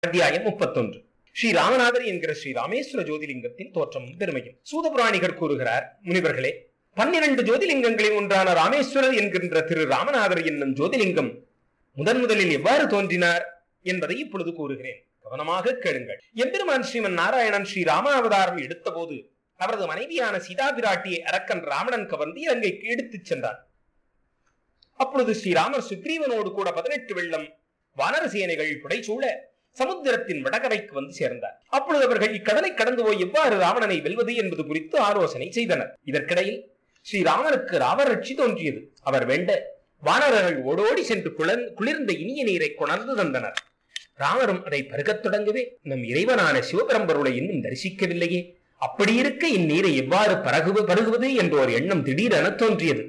அத்தியாயம் முப்பத்தொன்று ஸ்ரீ ராமநாதர் என்கிற ஸ்ரீ ராமேஸ்வர ஜோதிலிங்கத்தின் தோற்றமும் பெருமையும் சூதபுராணிகர் கூறுகிறார் முனிவர்களே பன்னிரண்டு ஜோதிலிங்கங்களில் ஒன்றான ராமேஸ்வரர் என்கின்ற திரு ராமநாதர் என்னும் ஜோதிலிங்கம் முதன் முதலில் எவ்வாறு தோன்றினார் என்பதை இப்பொழுது கூறுகிறேன் கவனமாக கேளுங்கள் எம்பெருமான் ஸ்ரீமன் நாராயணன் ஸ்ரீ ராமாவதாரம் எடுத்தபோது அவரது மனைவியான சீதா பிராட்டியை அரக்கன் ராவணன் கவர்ந்து இலங்கைக்கு எடுத்துச் சென்றார் அப்பொழுது ஸ்ரீராமர் சுக்ரீவனோடு கூட பதினெட்டு வெள்ளம் வானர சேனைகள் புடைசூழ சமுத்திரத்தின் வடகரைக்கு வந்து சேர்ந்தார் அப்பொழுது அவர்கள் இக்கடலை கடந்து போய் எவ்வாறு ராவணனை வெல்வது என்பது குறித்து ஆலோசனை செய்தனர் இதற்கிடையில் ஸ்ரீராமனுக்கு ராவரட்சி தோன்றியது அவர் வேண்ட வானரர்கள் ஓடோடி சென்று குளர் குளிர்ந்த இனிய நீரை கொணர்ந்து தந்தனர் ராமரும் அதை பருகத் தொடங்கவே நம் இறைவனான சிவபரம்பொருளை இன்னும் தரிசிக்கவில்லையே அப்படி இருக்க இந்நீரை எவ்வாறு பரகுவ பருகுவது என்ற ஒரு எண்ணம் திடீரென தோன்றியது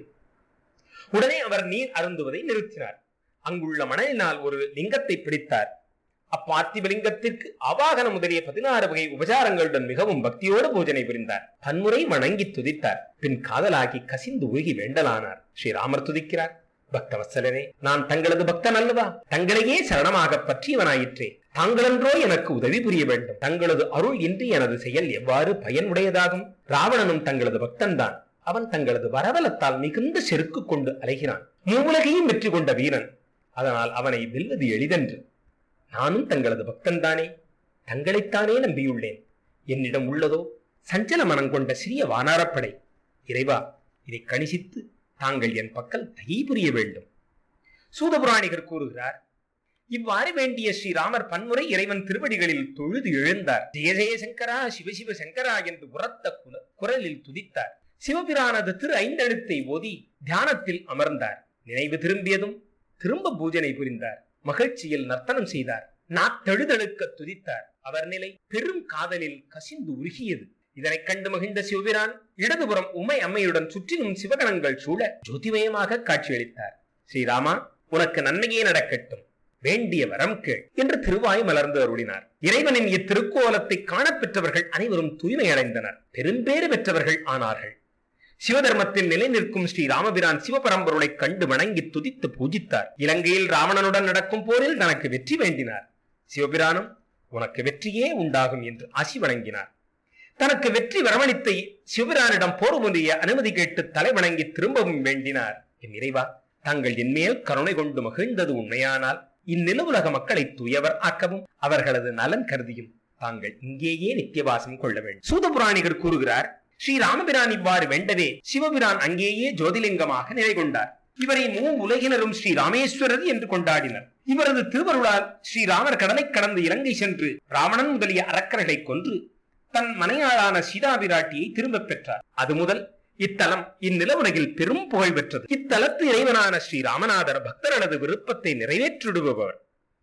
உடனே அவர் நீர் அருந்துவதை நிறுத்தினார் அங்குள்ள மணலினால் ஒரு லிங்கத்தை பிடித்தார் அப்பார்த்திவ லிங்கத்திற்கு அவாகன முதலிய பதினாறு வகை உபசாரங்களுடன் மிகவும் பக்தியோடு பூஜனை புரிந்தார் பன்முறை வணங்கி துதித்தார் பின் காதலாகி கசிந்து உருகி வேண்டலானார் ஸ்ரீராமர் துதிக்கிறார் பக்தவத்சலனே நான் தங்களது பக்தன் அல்லவா தங்களையே சரணமாக பற்றியவனாயிற்றே தாங்களன்றோ எனக்கு உதவி புரிய வேண்டும் தங்களது அருள் இன்றி எனது செயல் எவ்வாறு பயனுடையதாகும் ராவணனும் தங்களது பக்தன்தான் அவன் தங்களது வரவலத்தால் மிகுந்த செருக்கு கொண்டு அலைகிறான் மூவுலகையும் வெற்றி கொண்ட வீரன் அதனால் அவனை வெல்வது எளிதன்று நானும் தங்களது பக்தன்தானே தங்களைத்தானே நம்பியுள்ளேன் என்னிடம் உள்ளதோ சஞ்சல மனம் கொண்ட சிறிய வானாரப்படை இறைவா இதை கணிசித்து தாங்கள் என் பக்கல் தகை புரிய வேண்டும் சூதபுராணிகர் கூறுகிறார் இவ்வாறு வேண்டிய ஸ்ரீராமர் பன்முறை இறைவன் திருவடிகளில் தொழுது எழுந்தார் ஜெய ஜெய சங்கரா சிவசிவ சங்கரா என்று உரத்த குல- குரலில் துதித்தார் சிவபிரானது திரு ஐந்தெழுத்தை ஓதி தியானத்தில் அமர்ந்தார் நினைவு திரும்பியதும் திரும்ப பூஜனை புரிந்தார் மகிழ்ச்சியில் நர்த்தனம் செய்தார் நாத்தெழுதழுக்க துதித்தார் அவர் நிலை பெரும் காதலில் கசிந்து உருகியது இதனைக் கண்டு மகிழ்ந்த சிவபிரான் இடதுபுறம் உமை அம்மையுடன் சுற்றிலும் சிவகணங்கள் சூழ ஜோதிமயமாக காட்சியளித்தார் ஸ்ரீராமா உனக்கு நன்மையே நடக்கட்டும் வேண்டிய வரம் கேள் என்று திருவாய் மலர்ந்து அருளினார் இறைவனின் இத்திருக்கோலத்தை காணப்பெற்றவர்கள் அனைவரும் தூய்மை அடைந்தனர் பெரும்பேறு பெற்றவர்கள் ஆனார்கள் சிவதர்மத்தில் நிலை நிற்கும் ஸ்ரீ ராமபிரான் சிவபரம்பொருளை கண்டு வணங்கி துதித்து பூஜித்தார் இலங்கையில் ராவணனுடன் நடக்கும் போரில் தனக்கு வெற்றி வேண்டினார் சிவபிரானும் உனக்கு வெற்றியே உண்டாகும் என்று ஆசி வணங்கினார் தனக்கு வெற்றி வரவழைத்த சிவபிரானிடம் போர் புரிய அனுமதி கேட்டு தலை வணங்கி திரும்பவும் வேண்டினார் என் இறைவா தாங்கள் என்மேல் கருணை கொண்டு மகிழ்ந்தது உண்மையானால் இந்நிலவுலக மக்களை தூயவர் ஆக்கவும் அவர்களது நலன் கருதியும் தாங்கள் இங்கேயே நித்தியவாசம் கொள்ள வேண்டும் சூதபுராணிகர் கூறுகிறார் ஸ்ரீ ராமபிரான் இவ்வாறு வேண்டவே சிவபிரான் அங்கேயே ஜோதிலிங்கமாக நிலை கொண்டார் இவரை மூ உலகினரும் ஸ்ரீ ராமேஸ்வரர் என்று கொண்டாடினர் இவரது திருவருளால் ஸ்ரீராமர் கடலை கடந்து இலங்கை சென்று ராவணன் முதலிய அரக்கர்களை கொன்று தன் மனையாளான சீதா பிராட்டியை திரும்பப் பெற்றார் அது முதல் இத்தலம் இந்நிலவுலகில் பெரும் புகழ் பெற்றது இத்தலத்து இறைவனான ஸ்ரீ ராமநாதர் பக்தர்களது விருப்பத்தை நிறைவேற்றிடுபவர்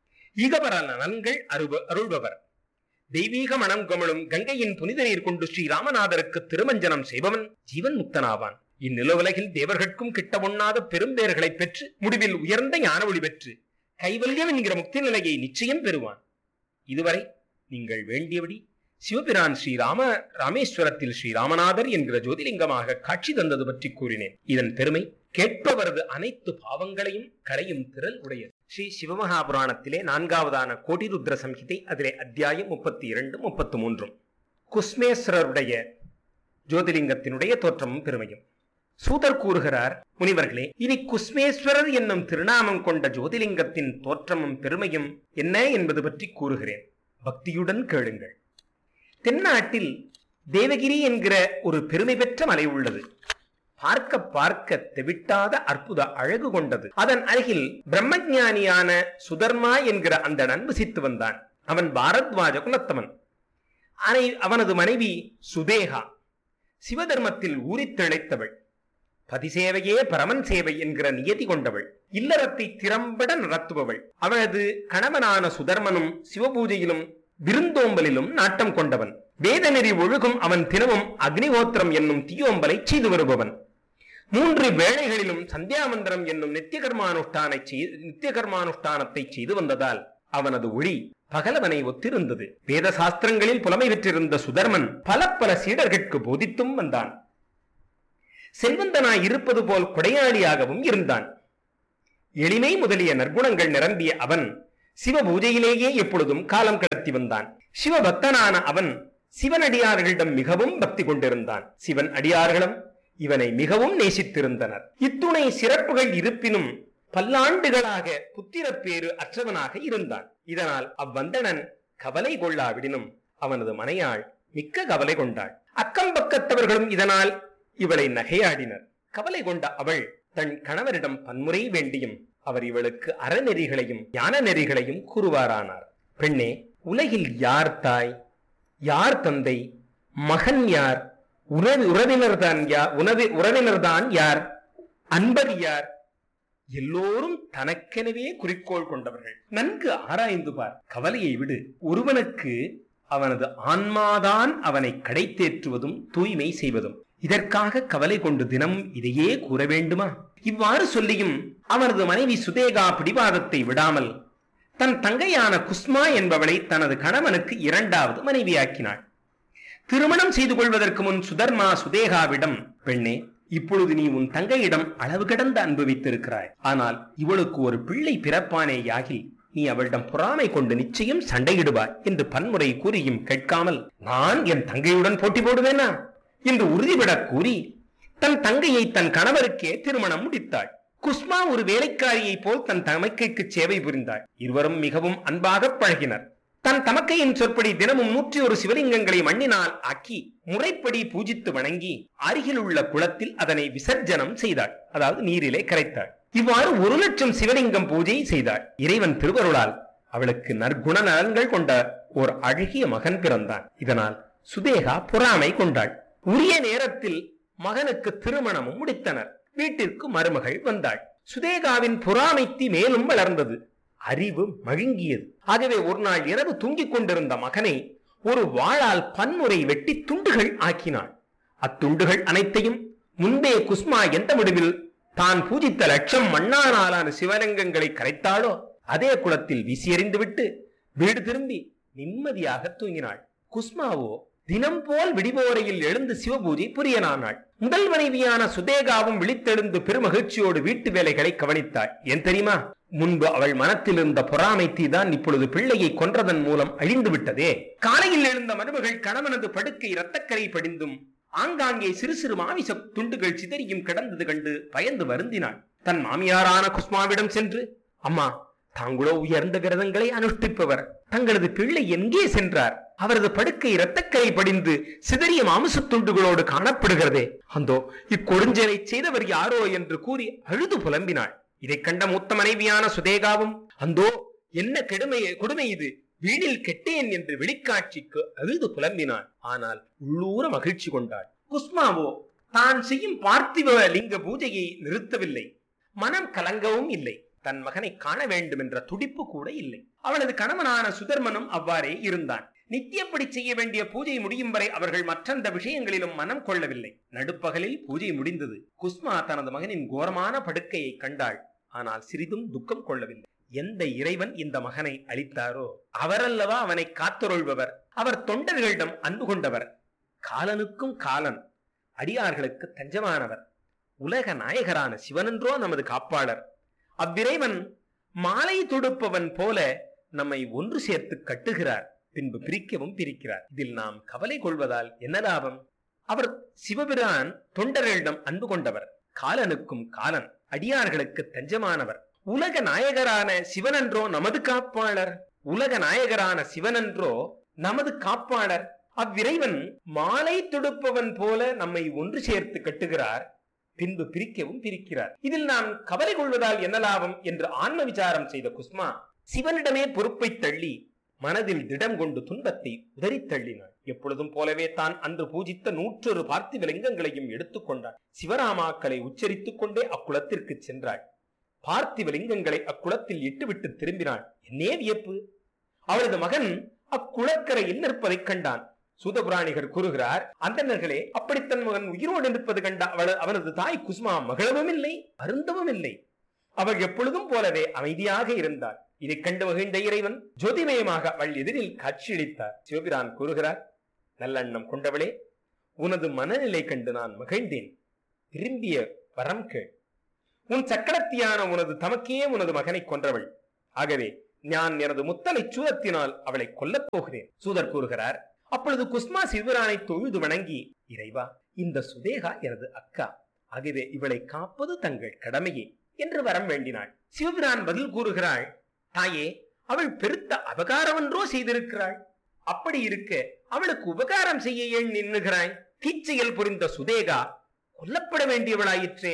ஈகபர நலன்கள் அருப அருள்பவர் தெய்வீக மனம் கமழும் கங்கையின் புனித நீர் கொண்டு ஸ்ரீ ராமநாதருக்கு திருமஞ்சனம் செய்பவன் ஜீவன் முக்தனாவான் இந்நிலவுலகில் தேவர்கட்கும் கிட்ட ஒண்ணாத பெரும்பேர்களை பெற்று முடிவில் உயர்ந்த ஞான ஒளி பெற்று கைவல்யம் என்கிற முக்தி நிலையை நிச்சயம் பெறுவான் இதுவரை நீங்கள் வேண்டியபடி சிவபிரான் ஸ்ரீராம ராமேஸ்வரத்தில் ஸ்ரீராமநாதர் என்கிற ஜோதிலிங்கமாக காட்சி தந்தது பற்றி கூறினேன் இதன் பெருமை கேட்பவரது அனைத்து பாவங்களையும் களையும் திரள் உடையது ஸ்ரீ சிவமகாபுராணத்திலே நான்காவதான கோட்டிருத்ர சம்ஹிதை அதிலே அத்தியாயம் முப்பத்தி இரண்டு முப்பத்தி மூன்றும் குஸ்மேஸ்வரருடைய ஜோதிலிங்கத்தினுடைய தோற்றமும் பெருமையும் சூதர் கூறுகிறார் முனிவர்களே இனி குஸ்மேஸ்வரர் என்னும் திருநாமம் கொண்ட ஜோதிலிங்கத்தின் தோற்றமும் பெருமையும் என்ன என்பது பற்றி கூறுகிறேன் பக்தியுடன் கேளுங்கள் தென்னாட்டில் தேவகிரி என்கிற ஒரு பெருமை பெற்ற மலை உள்ளது பார்க்க பார்க்க தெவிட்டாத அற்புத அழகு கொண்டது அதன் அருகில் பிரம்மஞானியான சுதர்மா என்கிற அந்த நண்பு சித்து வந்தான் அவன் பாரத்வாஜ குலத்தவன் அனை அவனது மனைவி சுதேகா சிவதர்மத்தில் ஊறித் திளைத்தவள் பதிசேவையே பரமன் சேவை என்கிற நியதி கொண்டவள் இல்லறத்தை திறம்பட நடத்துபவள் அவளது கணவனான சுதர்மனும் சிவபூஜையிலும் விருந்தோம்பலிலும் நாட்டம் கொண்டவன் வேதநெறி ஒழுகும் அவன் தினமும் அக்னிஹோத்திரம் என்னும் தீயோம்பலை செய்து வருபவன் மூன்று வேளைகளிலும் சந்தியாமந்திரம் என்னும் நித்திய கர்மானுஷ்டானை செய்- நித்திய கர்மானுஷ்டானத்தை செய்து வந்ததால் அவனது ஒளி பகலவனை ஒத்திருந்தது வேத சாஸ்திரங்களில் புலமை பெற்றிருந்த சுதர்மன் பல பல சீடர்கட்கு போதித்தும் வந்தான் செல்வந்தனாய் இருப்பது போல் கொடையாளியாகவும் இருந்தான் எளிமை முதலிய நற்குணங்கள் நிரம்பிய அவன் சிவ பூஜையிலேயே எப்பொழுதும் காலம் கடத்தி வந்தான் சிவபக்தனான அவன் சிவனடியார்களிடம் மிகவும் பக்தி கொண்டிருந்தான் சிவன் அடியார்களும் இவனை மிகவும் நேசித்திருந்தனர் இத்துணை சிறப்புகள் இருப்பினும் பல்லாண்டுகளாக புத்திரப்பேறு அற்றவனாக இருந்தான் இதனால் அவ்வந்தணன் கவலை கொள்ளாவிடினும் அவனது மனையாள் மிக்க கவலை கொண்டாள் அக்கம் பக்கத்தவர்களும் இதனால் இவளை நகையாடினர் கவலை கொண்ட அவள் தன் கணவரிடம் பன்முறை வேண்டியும் அவர் இவளுக்கு அறநெறிகளையும் ஞான நெறிகளையும் கூறுவாரானார் பெண்ணே உலகில் யார் தாய் யார் தந்தை மகன் யார் உறவி உறவினர்தான் யார் உணவி உறவினர்தான் யார் அன்பர் யார் எல்லோரும் தனக்கெனவே குறிக்கோள் கொண்டவர்கள் நன்கு ஆராய்ந்து பார் கவலையை விடு ஒருவனுக்கு அவனது ஆன்மாதான் அவனை கடை தேற்றுவதும் தூய்மை செய்வதும் இதற்காக கவலை கொண்டு தினம் இதையே கூற வேண்டுமா இவ்வாறு சொல்லியும் அவனது மனைவி சுதேகா பிடிவாதத்தை விடாமல் தன் தங்கையான குஸ்மா என்பவளை தனது கணவனுக்கு இரண்டாவது மனைவியாக்கினாள் திருமணம் செய்து கொள்வதற்கு முன் சுதர்மா சுதேகாவிடம் பெண்ணே இப்பொழுது நீ உன் தங்கையிடம் அளவு கடந்து அனுபவித்திருக்கிறாய் ஆனால் இவளுக்கு ஒரு பிள்ளை பிறப்பானே யாகில் நீ அவளிடம் பொறாமை கொண்டு நிச்சயம் சண்டையிடுவாய் என்று பன்முறை கூறியும் கேட்காமல் நான் என் தங்கையுடன் போட்டி போடுவேனா என்று உறுதிபடக் கூறி தன் தங்கையை தன் கணவருக்கே திருமணம் முடித்தாள் குஸ்மா ஒரு வேலைக்காரியை போல் தன் தமக்கைக்கு சேவை புரிந்தாள் இருவரும் மிகவும் அன்பாக பழகினர் தன் தமக்கையின் சொற்படி தினமும் நூற்றி ஒரு சிவலிங்கங்களை மண்ணினால் ஆக்கி முறைப்படி பூஜித்து வணங்கி அருகில் உள்ள குளத்தில் அதனை விசர்ஜனம் செய்தாள் அதாவது நீரிலே கரைத்தாள் இவ்வாறு ஒரு லட்சம் சிவலிங்கம் பூஜை செய்தாள் இறைவன் திருவருளால் அவளுக்கு நற்குண நலன்கள் கொண்ட ஓர் அழகிய மகன் பிறந்தான் இதனால் சுதேகா பொறாமை கொண்டாள் உரிய நேரத்தில் மகனுக்கு திருமணமும் முடித்தனர் வீட்டிற்கு மருமகள் வந்தாள் சுதேகாவின் பொறாமைத்தி மேலும் வளர்ந்தது அறிவு மழுங்கியது ஆகவே ஒரு நாள் இரவு தூங்கிக் கொண்டிருந்த மகனை ஒரு வாளால் பன்முறை வெட்டி துண்டுகள் ஆக்கினாள் அத்துண்டுகள் அனைத்தையும் முன்பே குஸ்மா எந்த முடிவில் தான் பூஜித்த லட்சம் மண்ணானாலான சிவலிங்கங்களை கரைத்தாளோ அதே குளத்தில் வீசி எறிந்துவிட்டு வீடு திரும்பி நிம்மதியாக தூங்கினாள் குஸ்மாவோ தினம் போல் விடிவோரையில் எழுந்து சிவபூஜை புரியனானாள் முதல் மனைவியான சுதேகாவும் விழித்தெழுந்து பெருமகிழ்ச்சியோடு வீட்டு வேலைகளை கவனித்தாள் ஏன் தெரியுமா முன்பு அவள் மனத்தில் இருந்த பொறாமை தீதான் இப்பொழுது பிள்ளையை கொன்றதன் மூலம் அழிந்து விட்டதே காலையில் எழுந்த மருமகள் கணவனது படுக்கை இரத்தக்கரை படிந்தும் ஆங்காங்கே சிறு சிறு மாமிச துண்டுகள் சிதறியும் கிடந்தது கண்டு பயந்து வருந்தினாள் தன் மாமியாரான குஸ்மாவிடம் சென்று அம்மா தாங்களோ உயர்ந்த விரதங்களை அனுஷ்டிப்பவர் தங்களது பிள்ளை எங்கே சென்றார் அவரது படுக்கை இரத்தக்கரை படிந்து சிதறிய மாமிசத் துண்டுகளோடு காணப்படுகிறதே அந்தோ இக்கொடுஞ்சலை செய்தவர் யாரோ என்று கூறி அழுது புலம்பினாள் இதைக் கண்ட மூத்த மனைவியான சுதேகாவும் அந்தோ என்ன கெடுமை கொடுமை இது வீணில் கெட்டேன் என்று வெளிக்காட்சிக்கு அழுது புலம்பினாள் ஆனால் உள்ளூர மகிழ்ச்சி கொண்டாள் குஸ்மாவோ தான் செய்யும் பார்த்திவ லிங்க பூஜையை நிறுத்தவில்லை மனம் கலங்கவும் இல்லை தன் மகனை காண வேண்டும் என்ற துடிப்பு கூட இல்லை அவளது கணவனான சுதர்மனும் அவ்வாறே இருந்தான் நித்தியப்படி செய்ய வேண்டிய பூஜை முடியும் வரை அவர்கள் மற்றந்த விஷயங்களிலும் மனம் கொள்ளவில்லை நடுப்பகலில் பூஜை முடிந்தது குஸ்மா தனது மகனின் கோரமான படுக்கையை கண்டாள் ஆனால் சிறிதும் துக்கம் கொள்ளவில்லை எந்த இறைவன் இந்த மகனை அளித்தாரோ அவரல்லவா அவனை காத்தருள்பவர் அவர் தொண்டர்களிடம் அன்பு கொண்டவர் காலனுக்கும் காலன் அடியார்களுக்கு தஞ்சமானவர் உலக நாயகரான சிவனன்றோ நமது காப்பாளர் அவ்விறைவன் மாலை தொடுப்பவன் போல நம்மை ஒன்று சேர்த்து கட்டுகிறார் பின்பு பிரிக்கவும் பிரிக்கிறார் இதில் நாம் கவலை கொள்வதால் என்ன லாபம் அவர் சிவபிரான் தொண்டர்களிடம் அன்பு கொண்டவர் காலனுக்கும் காலன் அடியார்களுக்கு தஞ்சமானவர் உலக நாயகரான சிவனன்றோ நமது காப்பாளர் உலக நாயகரான சிவனன்றோ நமது காப்பாளர் அவ்விறைவன் மாலை தொடுப்பவன் போல நம்மை ஒன்று சேர்த்து கட்டுகிறார் பின்பு பிரிக்கவும் பிரிக்கிறார் இதில் நாம் கவலை கொள்வதால் என்ன லாபம் என்று ஆன்ம விசாரம் செய்த குஸ்மா சிவனிடமே பொறுப்பை தள்ளி மனதில் திடம் கொண்டு துன்பத்தை உதறித் தள்ளினாள் எப்பொழுதும் போலவே தான் அன்று பூஜித்த நூற்றொரு பார்த்திவ லிங்கங்களையும் எடுத்துக்கொண்டாள் சிவராமாக்களை உச்சரித்துக் கொண்டே அக்குளத்திற்கு சென்றாள் பார்த்திவ லிங்கங்களை அக்குளத்தில் இட்டுவிட்டு திரும்பினாள் என்னே வியப்பு அவளது மகன் அக்குளக்கரையில் நிற்பதைக் கண்டான் சூதபுராணிகர் கூறுகிறார் அந்தணர்களே அப்படி தன் மகன் உயிரோடு நிற்பது கண்ட அவள் அவனது தாய் குஸ்மா மகளவும் இல்லை அருந்தவும் இல்லை அவள் எப்பொழுதும் போலவே அமைதியாக இருந்தாள் இதைக் கண்டு மகிழ்ந்த இறைவன் ஜோதிமயமாக அவள் எதிரில் காட்சியளித்தார் சிவபிரான் கூறுகிறார் நல்லெண்ணம் கொண்டவளே உனது மனநிலை கண்டு நான் மகிழ்ந்தேன் விரும்பிய வரம் கேள் உன் சக்கரத்தியான உனது தமக்கே உனது மகனை கொன்றவள் ஆகவே நான் எனது முத்தலை சூதத்தினால் அவளை கொல்லப் போகிறேன் சூதர் கூறுகிறார் அப்பொழுது குஸ்மா சிவரானை தொழுது வணங்கி இறைவா இந்த சுதேகா எனது அக்கா ஆகவே இவளை காப்பது தங்கள் கடமையே என்று வரம் வேண்டினாள் சிவபிரான் பதில் கூறுகிறாள் தாயே அவள் பெருத்த அபகாரமன்றோ செய்திருக்கிறாள் அப்படி இருக்க அவளுக்கு உபகாரம் செய்ய ஏன் நின்னுகிறாய் தீச்செயல் புரிந்த சுதேகா கொல்லப்பட வேண்டியவளாயிற்றே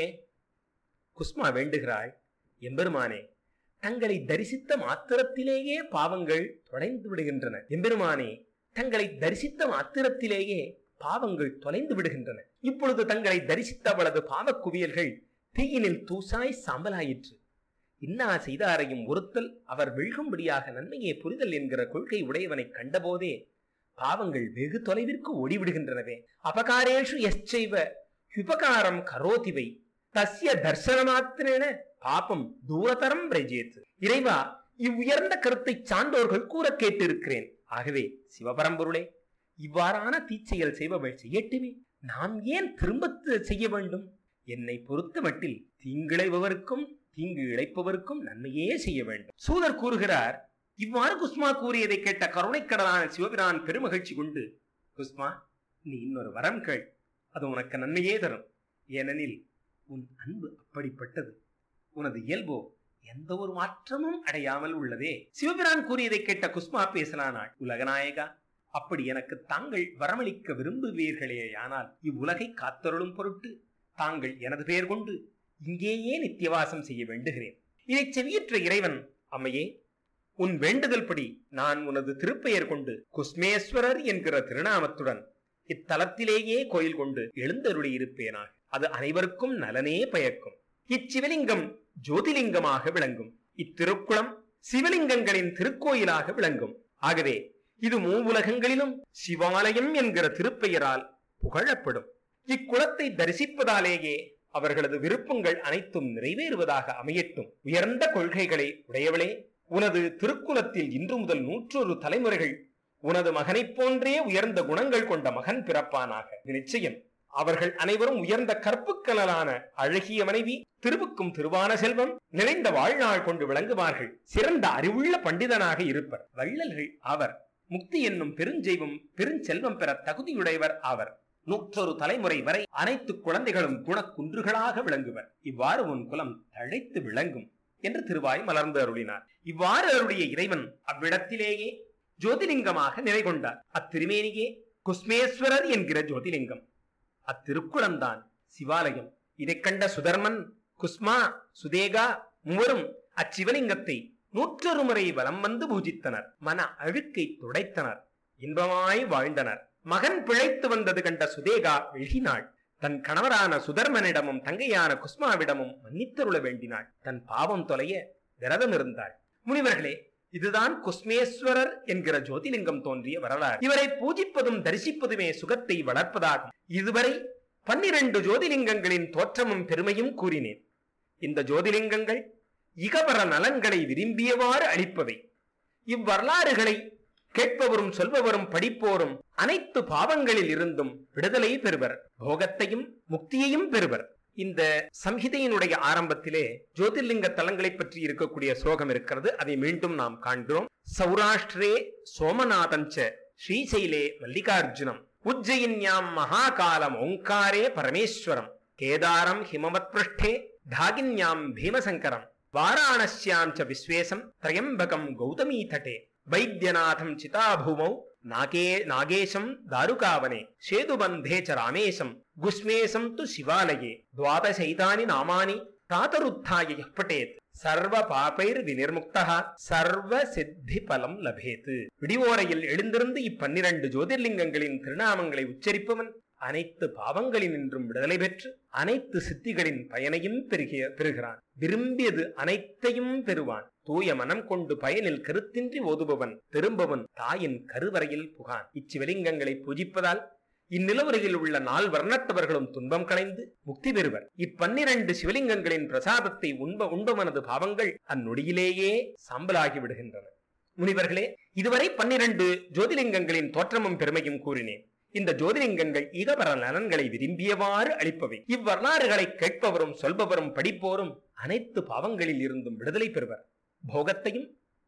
குஸ்மா வேண்டுகிறாள் எம்பெருமானே தங்களை தரிசித்த மாத்திரத்திலேயே பாவங்கள் தொலைந்து விடுகின்றன எம்பெருமானே தங்களை தரிசித்த மாத்திரத்திலேயே பாவங்கள் தொலைந்து விடுகின்றன இப்பொழுது தங்களை தரிசித்த அவளது பாவக் குவியல்கள் தீயினில் தூசாய் சாம்பலாயிற்று இன்னா செய்தாரையும் ஒருத்தல் அவர் வெல்கும்படியாக நன்மையை புரிதல் என்கிற கொள்கை உடையவனை கண்டபோதே பாவங்கள் வெகு தொலைவிற்கு ஓடிவிடுகின்றனவே அபகாரேஷு எச்சைவ உபகாரம் கரோதிவை தஸ்ய தர்சனமாத்திரேன பாபம் தூரதரம் பிரஜேத் இறைவா இவ்வுயர்ந்த கருத்தை சான்றோர்கள் கூற கேட்டிருக்கிறேன் ஆகவே சிவபரம்பொருளே இவ்வாறான தீச்செயல் செய்பவள் செய்யட்டுமே நாம் ஏன் திரும்ப செய்ய வேண்டும் என்னை பொறுத்த மட்டில் தீங்கிழைபவருக்கும் தீங்கு இழைப்பவருக்கும் நன்மையே செய்ய வேண்டும் சூதர் கூறுகிறார் இவ்வாறு குஸ்மா கூறியதை கேட்ட கருணைக்கடலான சிவபிரான் பெருமகிழ்ச்சி கொண்டு குஸ்மா நீ இன்னொரு வரம் கேள் அது உனக்கு நன்மையே தரும் ஏனெனில் உன் அன்பு அப்படிப்பட்டது உனது இயல்போ எந்த ஒரு மாற்றமும் அடையாமல் உள்ளதே சிவபிரான் கூறியதை கேட்ட குஸ்மா பேசலானாள் உலகநாயகா அப்படி எனக்கு தாங்கள் வரமளிக்க விரும்புவீர்களேயானால் இவ்வுலகை காத்தருளும் பொருட்டு தாங்கள் எனது பெயர் கொண்டு இங்கேயே நித்தியவாசம் செய்ய வேண்டுகிறேன் இதை செவியற்ற இறைவன் அம்மையே உன் வேண்டுதல்படி நான் உனது திருப்பெயர் கொண்டு குஸ்மேஸ்வரர் என்கிற திருநாமத்துடன் இத்தலத்திலேயே கோயில் கொண்டு எழுந்தருளி இருப்பேனாக அது அனைவருக்கும் நலனே பயக்கும் இச்சிவலிங்கம் ஜோதிலிங்கமாக விளங்கும் இத்திருக்குளம் சிவலிங்கங்களின் திருக்கோயிலாக விளங்கும் ஆகவே இது மூவுலகங்களிலும் சிவாலயம் என்கிற திருப்பெயரால் புகழப்படும் இக்குளத்தை தரிசிப்பதாலேயே அவர்களது விருப்பங்கள் அனைத்தும் நிறைவேறுவதாக அமையட்டும் உயர்ந்த கொள்கைகளை உடையவளே உனது திருக்குலத்தில் இன்று முதல் நூற்றொரு தலைமுறைகள் உனது மகனைப் போன்றே உயர்ந்த குணங்கள் கொண்ட மகன் பிறப்பானாக இது நிச்சயம் அவர்கள் அனைவரும் உயர்ந்த கற்புக்கலான அழகிய மனைவி திருவுக்கும் திருவான செல்வம் நிறைந்த வாழ்நாள் கொண்டு விளங்குவார்கள் சிறந்த அறிவுள்ள பண்டிதனாக இருப்பர் வள்ளல்கள் ஆவர் முக்தி என்னும் பெருஞ்செய்வம் பெருஞ்செல்வம் பெற தகுதியுடையவர் ஆவர் நூற்றொரு தலைமுறை வரை அனைத்து குழந்தைகளும் குணக்குன்றுகளாக விளங்குவர் இவ்வாறு உன் குலம் தழைத்து விளங்கும் என்று திருவாய் மலர்ந்து அருளினார் இவ்வாறு அருளிய இறைவன் அவ்விடத்திலேயே ஜோதிலிங்கமாக நிலை கொண்டார் அத்திருமேனியே குஸ்மேஸ்வரர் என்கிற ஜோதிலிங்கம் அத்திருக்குளம்தான் சிவாலயம் இதைக் கண்ட சுதர்மன் குஸ்மா சுதேகா மூவரும் அச்சிவலிங்கத்தை நூற்றொரு முறை வலம் வந்து பூஜித்தனர் மன அழுக்கை துடைத்தனர் இன்பமாய் வாழ்ந்தனர் மகன் பிழைத்து வந்தது கண்ட சுதேகா வெழ்கினாள் தன் கணவரான சுதர்மனிடமும் தங்கையான குஸ்மாவிடமும் மன்னித்தருள வேண்டினாள் தன் பாவம் தொலைய விரதம் இருந்தாள் முனிவர்களே இதுதான் குஸ்மேஸ்வரர் என்கிற ஜோதிலிங்கம் தோன்றிய வரலாறு இவரை பூஜிப்பதும் தரிசிப்பதுமே சுகத்தை வளர்ப்பதாகும் இதுவரை பன்னிரண்டு ஜோதிலிங்கங்களின் தோற்றமும் பெருமையும் கூறினேன் இந்த ஜோதிலிங்கங்கள் இகவர நலன்களை விரும்பியவாறு அளிப்பவை இவ்வரலாறுகளை கேட்பவரும் சொல்பவரும் படிப்போரும் அனைத்து பாவங்களில் இருந்தும் விடுதலை பெறுவர் போகத்தையும் முக்தியையும் பெறுவர் இந்த சம்ஹிதையினுடைய ஆரம்பத்திலே ஜோதிர்லிங்க தலங்களை பற்றி இருக்கக்கூடிய ஸ்லோகம் இருக்கிறது அதை மீண்டும் நாம் காண்கிறோம் சௌராஷ்டிரே சோமநாதஞ்ச ஸ்ரீசைலே மல்லிகார்ஜுனம் உஜ்ஜயின்யாம் மகாகாலம் ஓங்காரே பரமேஸ்வரம் கேதாரம் ஹிமவத் பிருஷ்டே தாகின்யாம் பீமசங்கரம் வாராணஸ்யாம் ச விஸ்வேசம் திரையம்பகம் கௌதமீ தட்டே வைத்தியநாதம் சிதாபூமௌ நாகே நாகேశம் தாருகாவனே சேதுபந்தே ச ராமேశம் குஸ்மேசம் து சிவாலயே துவாதசைதானி நாமானி தாதருத்தாய யः பட்டேத் சர்வ பாபைர் வினிர்முக்தா சர்வ சித்தி பலம் லபேத் விடிவோரையில் எழுந்திருந்து இப்பன்னிரண்டு ஜோதிர்லிங்கங்களின் திருநாமங்களை உச்சரிப்பவன் அனைத்து பாவங்களினின்றும் விடுதலை பெற்று அனைத்து சித்திகளின் பயனையும் பெருகிய பெறுகிறான் விரும்பியது அனைத்தையும் பெறுவான் தூய மனம் கொண்டு பயனில் கருத்தின்றி ஓதுபவன் திரும்பவன் தாயின் கருவறையில் புகான் இச்சிவலிங்கங்களை பூஜிப்பதால் இந்நிலவுரையில் உள்ள நால் வர்ணத்தவர்களும் துன்பம் களைந்து முக்தி பெறுவர் இப்பன்னிரண்டு சிவலிங்கங்களின் பிரசாதத்தை உண்ப உண்பவனது பாவங்கள் அந்நொடியிலேயே சாம்பலாகி விடுகின்றன முனிவர்களே இதுவரை பன்னிரண்டு ஜோதிலிங்கங்களின் தோற்றமும் பெருமையும் கூறினேன் இந்த ஜோதிலிங்கங்கள் இகபர நலன்களை விரும்பியவாறு அளிப்பவை இவ்வரலாறுகளை கேட்பவரும் சொல்பவரும் படிப்போரும் அனைத்து பாவங்களில் இருந்தும் விடுதலை பெறுவர் போகத்தையும்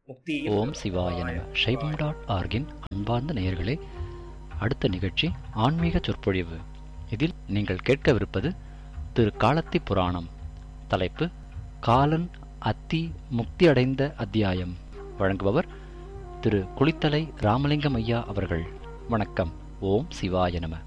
முக்தியில் ஓம் சிவாய நம சைவம் டாட் ஆர்கின் அன்பார்ந்த நேயர்களே அடுத்த நிகழ்ச்சி ஆன்மீக சொற்பொழிவு இதில் நீங்கள் கேட்கவிருப்பது திரு காலத்தி புராணம் தலைப்பு காலன் அத்தி முக்தி அடைந்த அத்தியாயம் வழங்குபவர் திரு குளித்தலை ராமலிங்கம் ஐயா அவர்கள் வணக்கம் ஓம் சிவாய நம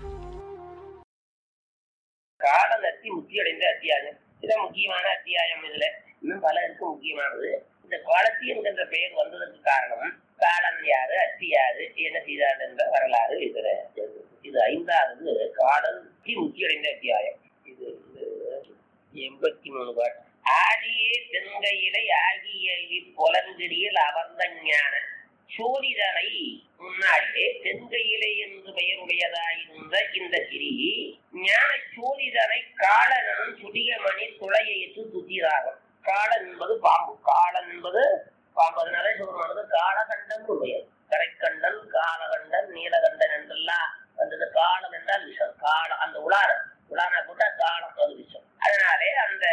கால நத்தி முக்தி அடைந்த அத்தியாயம் இதுதான் முக்கியமான அத்தியாயம் இதுல இன்னும் பல இருக்கு முக்கியமானது இந்த காலத்தி என்கின்ற பெயர் வந்ததற்கு காரணம் காலன் யாரு அத்தி யாரு என்ன செய்தார் என்ற வரலாறு இதுல இருக்கு. இது ஐந்தாவது காலன் அத்தி முக்தி அடைந்த அத்தியாயம் இது இது எண்பத்தி மூணு பாட்டு ஆடியே தென்கையிலை ஆகிய பொலங்கிடியில் அமர்ந்த ஞான சோதிதனை முன்னாடியே தென்கையிலை என்று பெயருடையதாயிருந்த இந்த கிரி ஞான சோதிதனை காலனும் சுடிகமணி துளையைத்து துத்திராகும் காலன் என்பது பாம்பு காலன் என்பது பாம்பு அதனால சொல்றது காலகண்டன் பெயர் கரைக்கண்டன் காலகண்டன் நீலகண்டன் என்றெல்லாம் வந்தது காலம் என்றால் விஷம் காலம் அந்த உலார உலான போட்டா காலம் அது விஷம் அதனாலே அந்த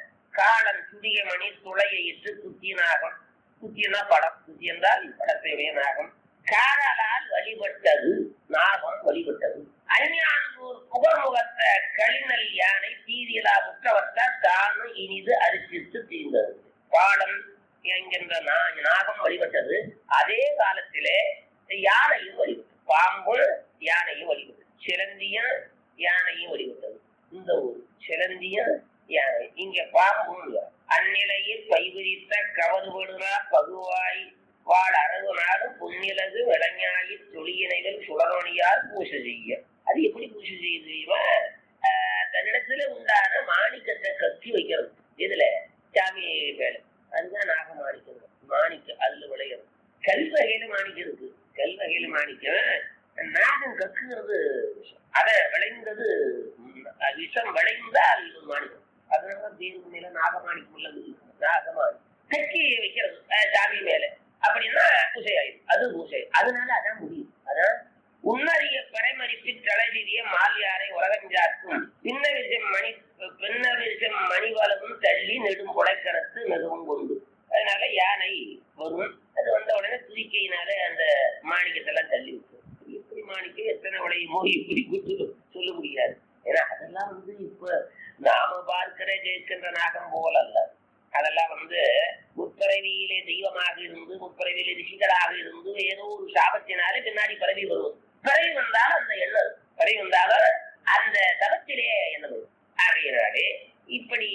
காலன் சுடிகமணி துளையை இட்டு குத்தினாகும் குத்தினா படம் குத்தி என்றால் படத்தை நாகம் காரலால் வழிபட்டது நாகம் வழிபட்டது அஞ்ஞானூர் புகழ்முகத்த களிநல் யானை தீதிலா முற்றவத்த தானும் இனிது அரிசித்து தீர்ந்தது பாடம் என்கின்ற நா- நாகம் வழிபட்டது அதே காலத்திலே யானையும் வழிபட்டது பாம்பு யானையும் வழிபட்டது சிலந்தியும் யானையும் வழிபட்டது இந்த ஊர் சிலந்தியும் யானை இங்க பாம்பும் இல்லை. அந்நிலையில் பைவிரித்த கவர்படுனா பகுவாய் வாழ் அரவு நாடு புன்னிலகு விளஞாயி தொழியினைகள் சுடரொணியால் பூசை செய்ய அது எப்படி பூசை செய்ய தெரியுமா ஆஹ் தன்னிடத்துல உண்டான மாணிக்கத்தை கத்தி வைக்கிறது இதுல சாமி வேலை அதுதான் நாக மாணிக்கம் மாணிக்கம் அதுல விளையிறது கல்வகையில மாணிக்கம் இருக்கு கல்வகையில மாணிக்கம் நாகம் கக்குறது விஷம். அத விளைந்தது ம், விஷம் விளைந்தால் மாணிக்கம் அதனால தேர்வு மேல நாகமாணிக்கம் உள்ளது நாகமாணி கட்டி வைக்கிறது அஹ், சாமி மேல அப்படின்னா பூசை ஆயிடும் அது பூசை அதனால அதான் முடியும் அதான் உன்னறிய பரைமறிப்பு தலைவிதிய மால்யாரை உலகஞ்சாக்கும் பின்னவிசம் மணி பின்னவிசம் மணிவளவும் தள்ளி நெடும் புடைக்கரத்து மிகவும் கொண்டு அதனால யானை வரும் அது வந்த உடனே துதிக்கையினால அந்த மாணிக்கத்தெல்லாம் தள்ளி விட்டுரும் எப்படி மாணிக்கம் எத்தனை விளையுமோ இப்படி குத்து சொல்ல முடியாது ஏன்னா அதெல்லாம் வந்து இப்ப நாம பார்க்கிற ஜெயிக்கின்ற நாகம் போல அல்ல அதெல்லாம் வந்து முற்பிறவியிலே தெய்வமாக இருந்து முற்பிறவியிலே ரிஷிகளாக இருந்து ஏதோ ஒரு சாபத்தினாலே பின்னாடி பரவி வருவது பிறவி வந்தால் அந்த எண்ணம் இருக்கும். பிறவி வந்தாலும் அந்த தவத்திலே எண்ணம் வரும். ஆகையினாலே இப்படி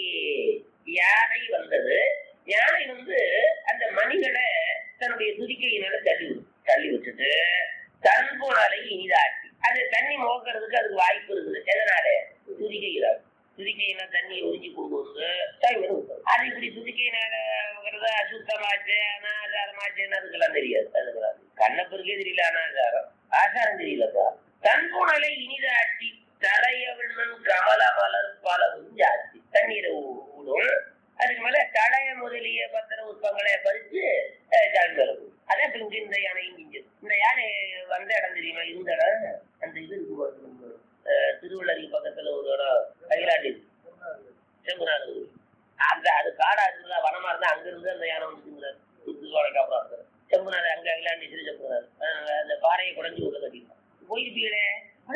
யானை வந்தது யானை வந்து அந்த மணிகளை தன்னுடைய துதிக்கையினால தள்ளி விடும் தள்ளி விட்டுட்டு தன்புணலை இனிதாக்கி அது தண்ணி மோக்கிறதுக்கு அதுக்கு வாய்ப்பு இருக்குது எதனால துதிக்கையில துதிக்கையில தண்ணி உறிஞ்சி கொண்டு வந்து டைம் அது இப்படி துதிக்கையினால வருது அசுத்தமாச்சு அனாச்சாரமாச்சுன்னு அதுக்கெல்லாம் தெரியாது அதுக்கெல்லாம் கண்ணப்பருக்கே தெரியல அனாச்சாரம் ஆச்சாரம் தெரியலப்பா தன்புணலை இனிதாட்டி தலையவிழ்மன் கமல மலர் பலவும் ஜாஸ்தி தண்ணீரை ஊ- ஊடும் அதுக்கு மேல தடைய முதலிய பத்திர உட்பங்களை பறிச்சு அஹ், ஜாதி மேல போடும். அதான் இப்ப இங்க இந்த யானையும் கிஞ்சது இந்த யானை வந்த இடம் தெரியுமா இருந்த இடம் அந்த இது இருக்கு பாருங்க, நம்ம, அஹ், திருவள்ளரி பக்கத்துல ஒரு இடம் அகிலாண்டி செம்புநாடு ஊர். அந்த அது காடா இருந்தா வனமா இருந்தா அங்க இருந்து அந்த யானை வந்துருந்தாரு திருவாரூருக்கு அப்புறம் இருந்தாரு. செம்புநாடு அங்க அகிலாண்டி சிறு செம்புநாடு அஹ், அந்த பாறையை குறைஞ்சி உள்ள கட்டிருக்கான் போயிருப்பீங்களே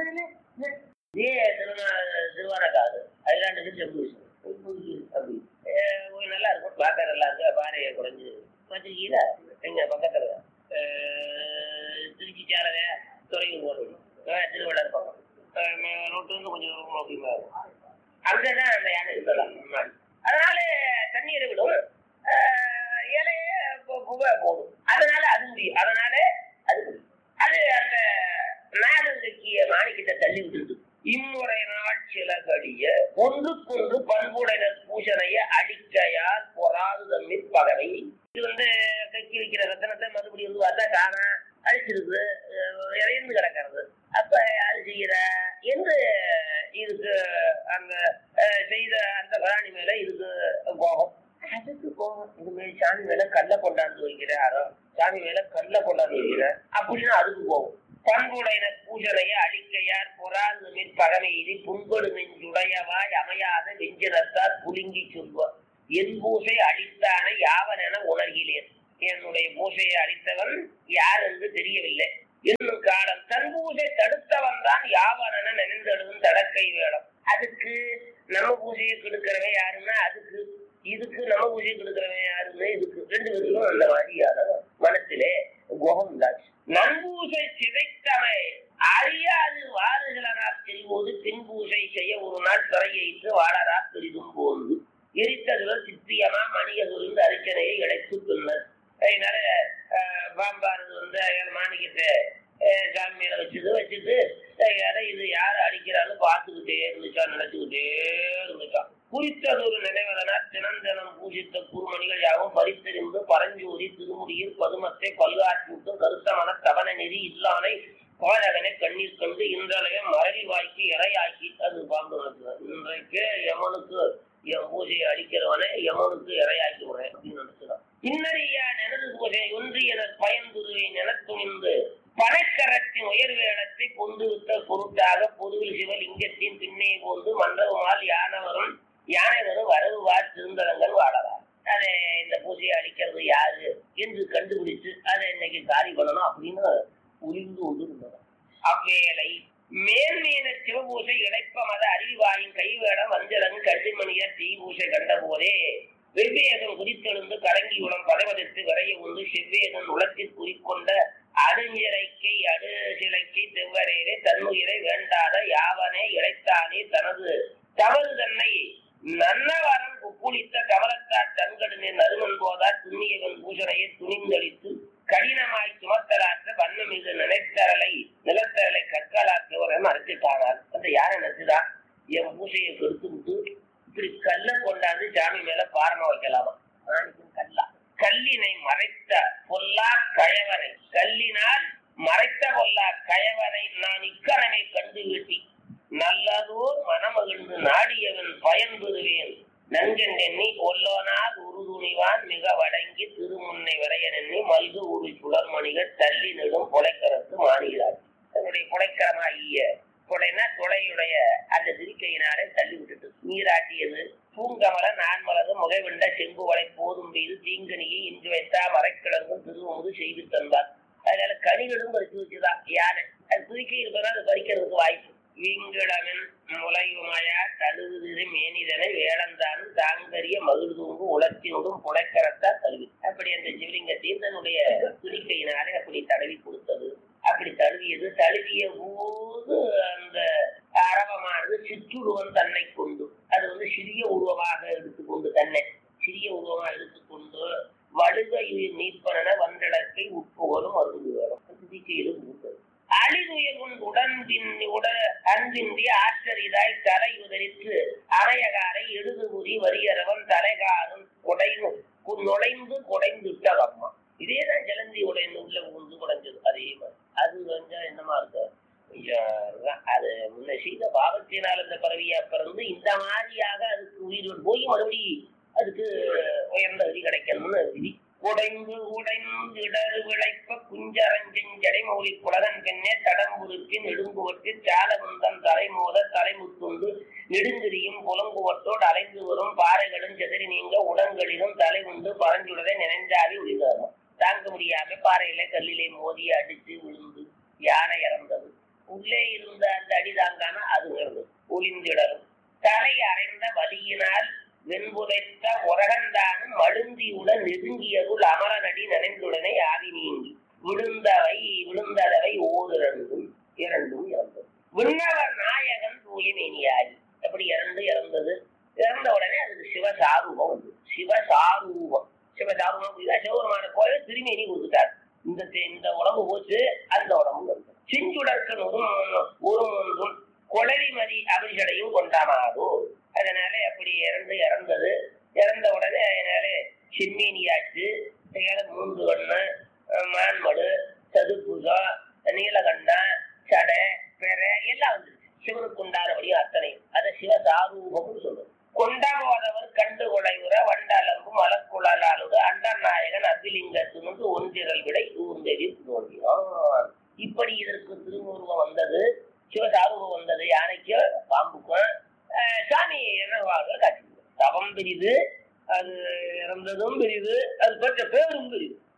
இதே திருவண்ணா திருவாரக்காது அகிலாண்டி சிறு செம்பு அப்படி அஹ், ஒரு நல்லா இருக்கும் பார்க்க நல்லா இருக்கு பாறையை குறைஞ்சு பார்த்துருக்கீங்களா எங்க பக்கத்துல அஹ், திருச்சி சாரக துறையூர் போறது திருவள்ளாறு பக்கம் அஹ், ரோட்டு வந்து கொஞ்சம் தூரம் அப்படிமா இருக்கும் அங்கதான் அந்த யானை இருந்தலாம் முன்னாடி அதனால தண்ணீரை விடும் அஹ், இலைய பு- புகை போடும் அதனால அது முடியும் அதனால அது முடியும் அது அந்த நாகங்கக்கிய மாணிக்கத்தை தள்ளி விட்டுட்டு இம்முறை நாள் சில கடிய ஒன்றுக்கொன்று பண்புடையினர் பூசணைய அடிக்கையால் பொறாது தம்மில் பகவை இது வந்து கக்கி வைக்கிற ரத்தனத்தை மறுபடியும் வந்து பார்த்தா காணா அழிச்சிருக்கு அஹ் இறைந்து கிடக்கிறது அப்ப அது செய்யற என்று இதுக்கு அந்த அஹ், செய்த அந்த பிராணி மேல இதுக்கு கோபம் அதுக்கு கோபம் இது மேல சாமி மேல கல்ல கொண்டாந்து வைக்கிறாரோ சாமி மேல கல்ல கொண்டாந்து வைக்கிற அப்படின்னு அதுக்கு கோபம் பண்புடையின பூஜனைய அழிக்கையார் பொறாது மிற்பகமையிலி புண்படு நெஞ்சுடையவாய் அமையாத வெஞ்சினத்தார் புழுங்கி சொல்வார் என் பூசை அழித்தான யாவன் என உணர்கிறேன் என்னுடைய பூசையை அளித்தவன் யார் என்று தெரியவில்லை இன்னும் காலம் தன் பூஜை தடுத்தவன் தான் யாவன நினைந்தெழுதும் தடக்கை வேடம் அதுக்கு நம்ம பூஜையை கெடுக்கிறவன் யாருன்னா அதுக்கு இதுக்கு நம்ம பூஜையை கெடுக்கிறவன் யாருன்னு இதுக்கு ரெண்டு பேருக்கும் அந்த மாதிரியான மனத்திலே கோபம் உண்டாச்சு நன்பூசை சிதைத்தவை அறியாது வாருகிறனால் செல்வோது பின்பூசை செய்ய ஒரு நாள் பிறையிட்டு வாழறா பெரிதும் போந்து எரித்ததுல சித்தியமா மணிக சுரிந்து அரிச்சனையை இழைத்து பின்னர் அதனால ஆஹ், பாம்பானது வந்து என் மாணிக்கத்தை ஆஹ், சாமி மேல வச்சுது வச்சுட்டு யாரை இது யார் அடிக்கிறான்னு பார்த்துக்கிட்டே இருந்துச்சான் நினைச்சுக்கிட்டே இருந்துச்சான் குறித்தது ஒரு நினைவதனால் தினந்தனம் பூஜித்த குருமணிகள் யாவும் பறித்தெறிந்து பரஞ்சோதி திருமுடியில் பதுமத்தை பல்காட்சிட்டு கருத்தமன தவண நெறி இல்லானை பாலகனை கண்ணீர் கண்டு இன்றளைய மரளி வாய்க்கு இறையாக்கி அது பாம்பு நடக்குது இன்றைக்கு யமனுக்கு என் பூஜையை அழிக்கிறவனை யமனுக்கு இறையாக்கி விடுறேன் அப்படின்னு நினைச்சுதான் இன்னறியா எனது பூஜை ஒன்று என பயந்துருவை நிலத்துணிந்து பனைக்கரத்தின் உயர்வேளத்தை கொண்டு விட்ட பொருட்டாக பொதுவில் சிவலிங்கத்தின் பின்னே போந்து மண்டபமால் யானவரும் யானைவரும் வரவு வார் திருந்தலங்கள் வாழலாம் அதை இந்த பூஜையை அளிக்கிறது யாரு என்று கண்டுபிடிச்சு அதை இன்னைக்கு காரி பண்ணணும் அப்படின்னு உளிந்து கொண்டு இருந்தது அவ்வேளை மேன்மீன சிவபூசை இழைப்ப மத அறிவாயின் கைவேடம் வஞ்சலன் கட்டிமணியர் தீ பூசை கண்ட போதே வெவ்வேதம் குறித்தெழுந்து கலங்கியுடன் பதவதற்கு விரைய உண்டு செவ்வேதன் உலத்தில் குறிக்கொண்ட அடுஞ்சிலைக்கை அடு சிலைக்கை செவ்வரையிலே தன்னுயிரை வேண்டாத யாவனே இழைத்தானே தனது தவறு தன்னை நன்னவரம் குப்புளித்த கவலத்தார் தன்கடனே நறுமன் போதார் துண்ணியவன் பூசணையை துணிந்தளித்து கடினமாய் சுமத்தலாற்ற வண்ணம் இது நினைத்தரலை நிலத்தரலை கற்களாக்குவரன் அறுத்துட்டானார் அந்த யாரை நினைச்சுதா என் பூசையை கெடுத்து விட்டு இப்படி கல்ல கொண்டாந்து சாமி மேல பாரமா வைக்கலாமா மாணிக்கம் கல்லா கல்லினை மறைத்த பொல்லா கயவனை கல்லினால் மறைத்த பொல்லா கயவனை நான் இக்கரனை கண்டு வீட்டி நல்லதோர் மனமகிழ்ந்து நாடியவன் பயன் பெறுவேன் நன்கெண்ணி ஒல்லோனால் உருதுணிவான் மிக வடங்கி திருமுன்னை வரைய எண்ணி மல்கு ஒரு சுடர்மணிகள் தள்ளி நெடும் புலைக்கரத்து மாறுகிறார் தன்னுடைய புலைக்கரமாகிய கொடைனா கொடையுடைய அந்த திருக்கையினாலே தள்ளி விட்டுட்டு நீராட்டியது பூங்கமல நான்மலது முகைவிண்ட செம்புவளை போதும் பெய்து தீங்கனியை இன்று வைத்தா மறைக்கிழங்கும் திருவமுது செய்து தந்தார் அதனால கனிகளும் பறிச்சு வச்சுதான் யானை அது துதிக்கை இருப்பதா அது பறிக்கிறதுக்கு வாய்ப்பு வீங்கிழவன் முளையுமயா தழுவுதிரு மேனிதனை வேளந்தானும் தாங்கரிய மகிழ்தூங்கு உலர்த்தினோடும் புடைக்கரத்தா தழுவி அப்படி அந்த சிவலிங்கத்தையும் தன்னுடைய துணிக்கையினாலே அப்படி தடவி கொடுத்தது அப்படி தழுவியது தழுவிய போது அந்த அரவமானது சிற்றுருவம் தன்னை கொண்டு அது வந்து சிறிய உருவமாக எடுத்துக்கொண்டு தன்னை சிறிய உருவமாக எடுத்துக்கொண்டு வடுக நீப்பன வந்தடத்தை உட்புகழும் அருள் வேணும் துதிக்கையிலும் இருந்தது அழிதுயர்வுன் உடன்பின் உட அன்பின்றி ஆச்சரிதாய் தலை உதறித்து அரையகாரை எழுதுபுரி வரியரவன் தலைகாரும் கொடைந்து நுழைந்து கொடைந்துட்ட அம்மா இதேதான் ஜலந்தி உடைந்து உள்ள உந்து குடைஞ்சது அதே மாதிரி அது கொஞ்சம் என்னமா இருக்கு கொஞ்சம் அது முன்ன செய்த பாவத்தினால் அந்த பறவையா பிறந்து இந்த மாதிரியாக அதுக்கு உயிர் போய் மறுபடி அதுக்கு உயர்ந்த விதி கிடைக்கணும்னு விதி உடைந்து உடைந்து இடறு விளைப்ப குஞ்சரஞ்செஞ்சடை மௌலி குலகன் பெண்ணே தடம்புருப்பின் நெடுங்குவற்றில் சாலமுந்தன் தலைமோத தலைமுத்துண்டு நெடுங்கிரியும் புலங்குவத்தோடு அலைந்து வரும் பாறைகளும் செதறி நீங்க உடங்களிலும் தலை உண்டு பறஞ்சுடதை நினைஞ்சாவி விழுந்தாரும் தாங்க முடியாம பாறையில கல்லிலே மோதி அடிச்சு விழுந்து யானை இறந்தது உள்ளே இருந்த அந்த அடி தாங்காம அது உயர்ந்து ஒளிந்திடரும் தலை அறைந்த வலியினால் வெண்புதைத்த உரகந்தானும் மழுந்தியுடன் நெருங்கியதுள் அமரனடி நனைந்துடனே ஆவி நீங்கி விழுந்தவை விழுந்ததவை ஓரிரண்டும் இரண்டும் இறந்தது விண்ணவர் நாயகன் தூயமேனியாகி எப்படி இறந்து இறந்தது இறந்த உடனே அதுக்கு சிவசாரூபம் வந்து சிவசாரூபம் சிவசாரூபம் புரியுதா சிவபெருமான கோயில் திருமேனி கொடுத்துட்டார் இந்த தே- இந்த உடம்பு போச்சு அந்த உடம்பு வந்து செஞ்சுடற்கன் ஒரு ஒரு ஒன்றும் கொளரிமதி அபிஷடையும் கொண்டாமாதோ அதனால அப்படி இறந்து இறந்தது இறந்த உடனே அதனால செம்மீனியாச்சு ஏழை மூன்று கண்ணு அஹ் மான்மடு சதுப்புகம் நீலகண்டா சடை பெற எல்லாம் வந்துருச்சு சிவனுக்கு உண்டானபடியும் அத்தனை அதை சிவசாரூபம்னு சொல்லுது கொண்டாடுவதவர் கண்டு குலைவுற வண்டலம்பு மலக்குழலாளுடு அண்டநாயகன் அபிலிங்கத்தினுக்கு ஒன்றிரல் விடை ஊர்ந்தெறி தோன்றினான் இப்படி இதற்கு திருமுருகம் வந்தது சிவசாரூபம் வந்தது யானைக்கு பாம்புக்கும் அஹ் சாமி இறவாக காட்சி தவம் பெரிது அது இறந்ததும் பெரிது அது பெற்ற பேரும் பெரிது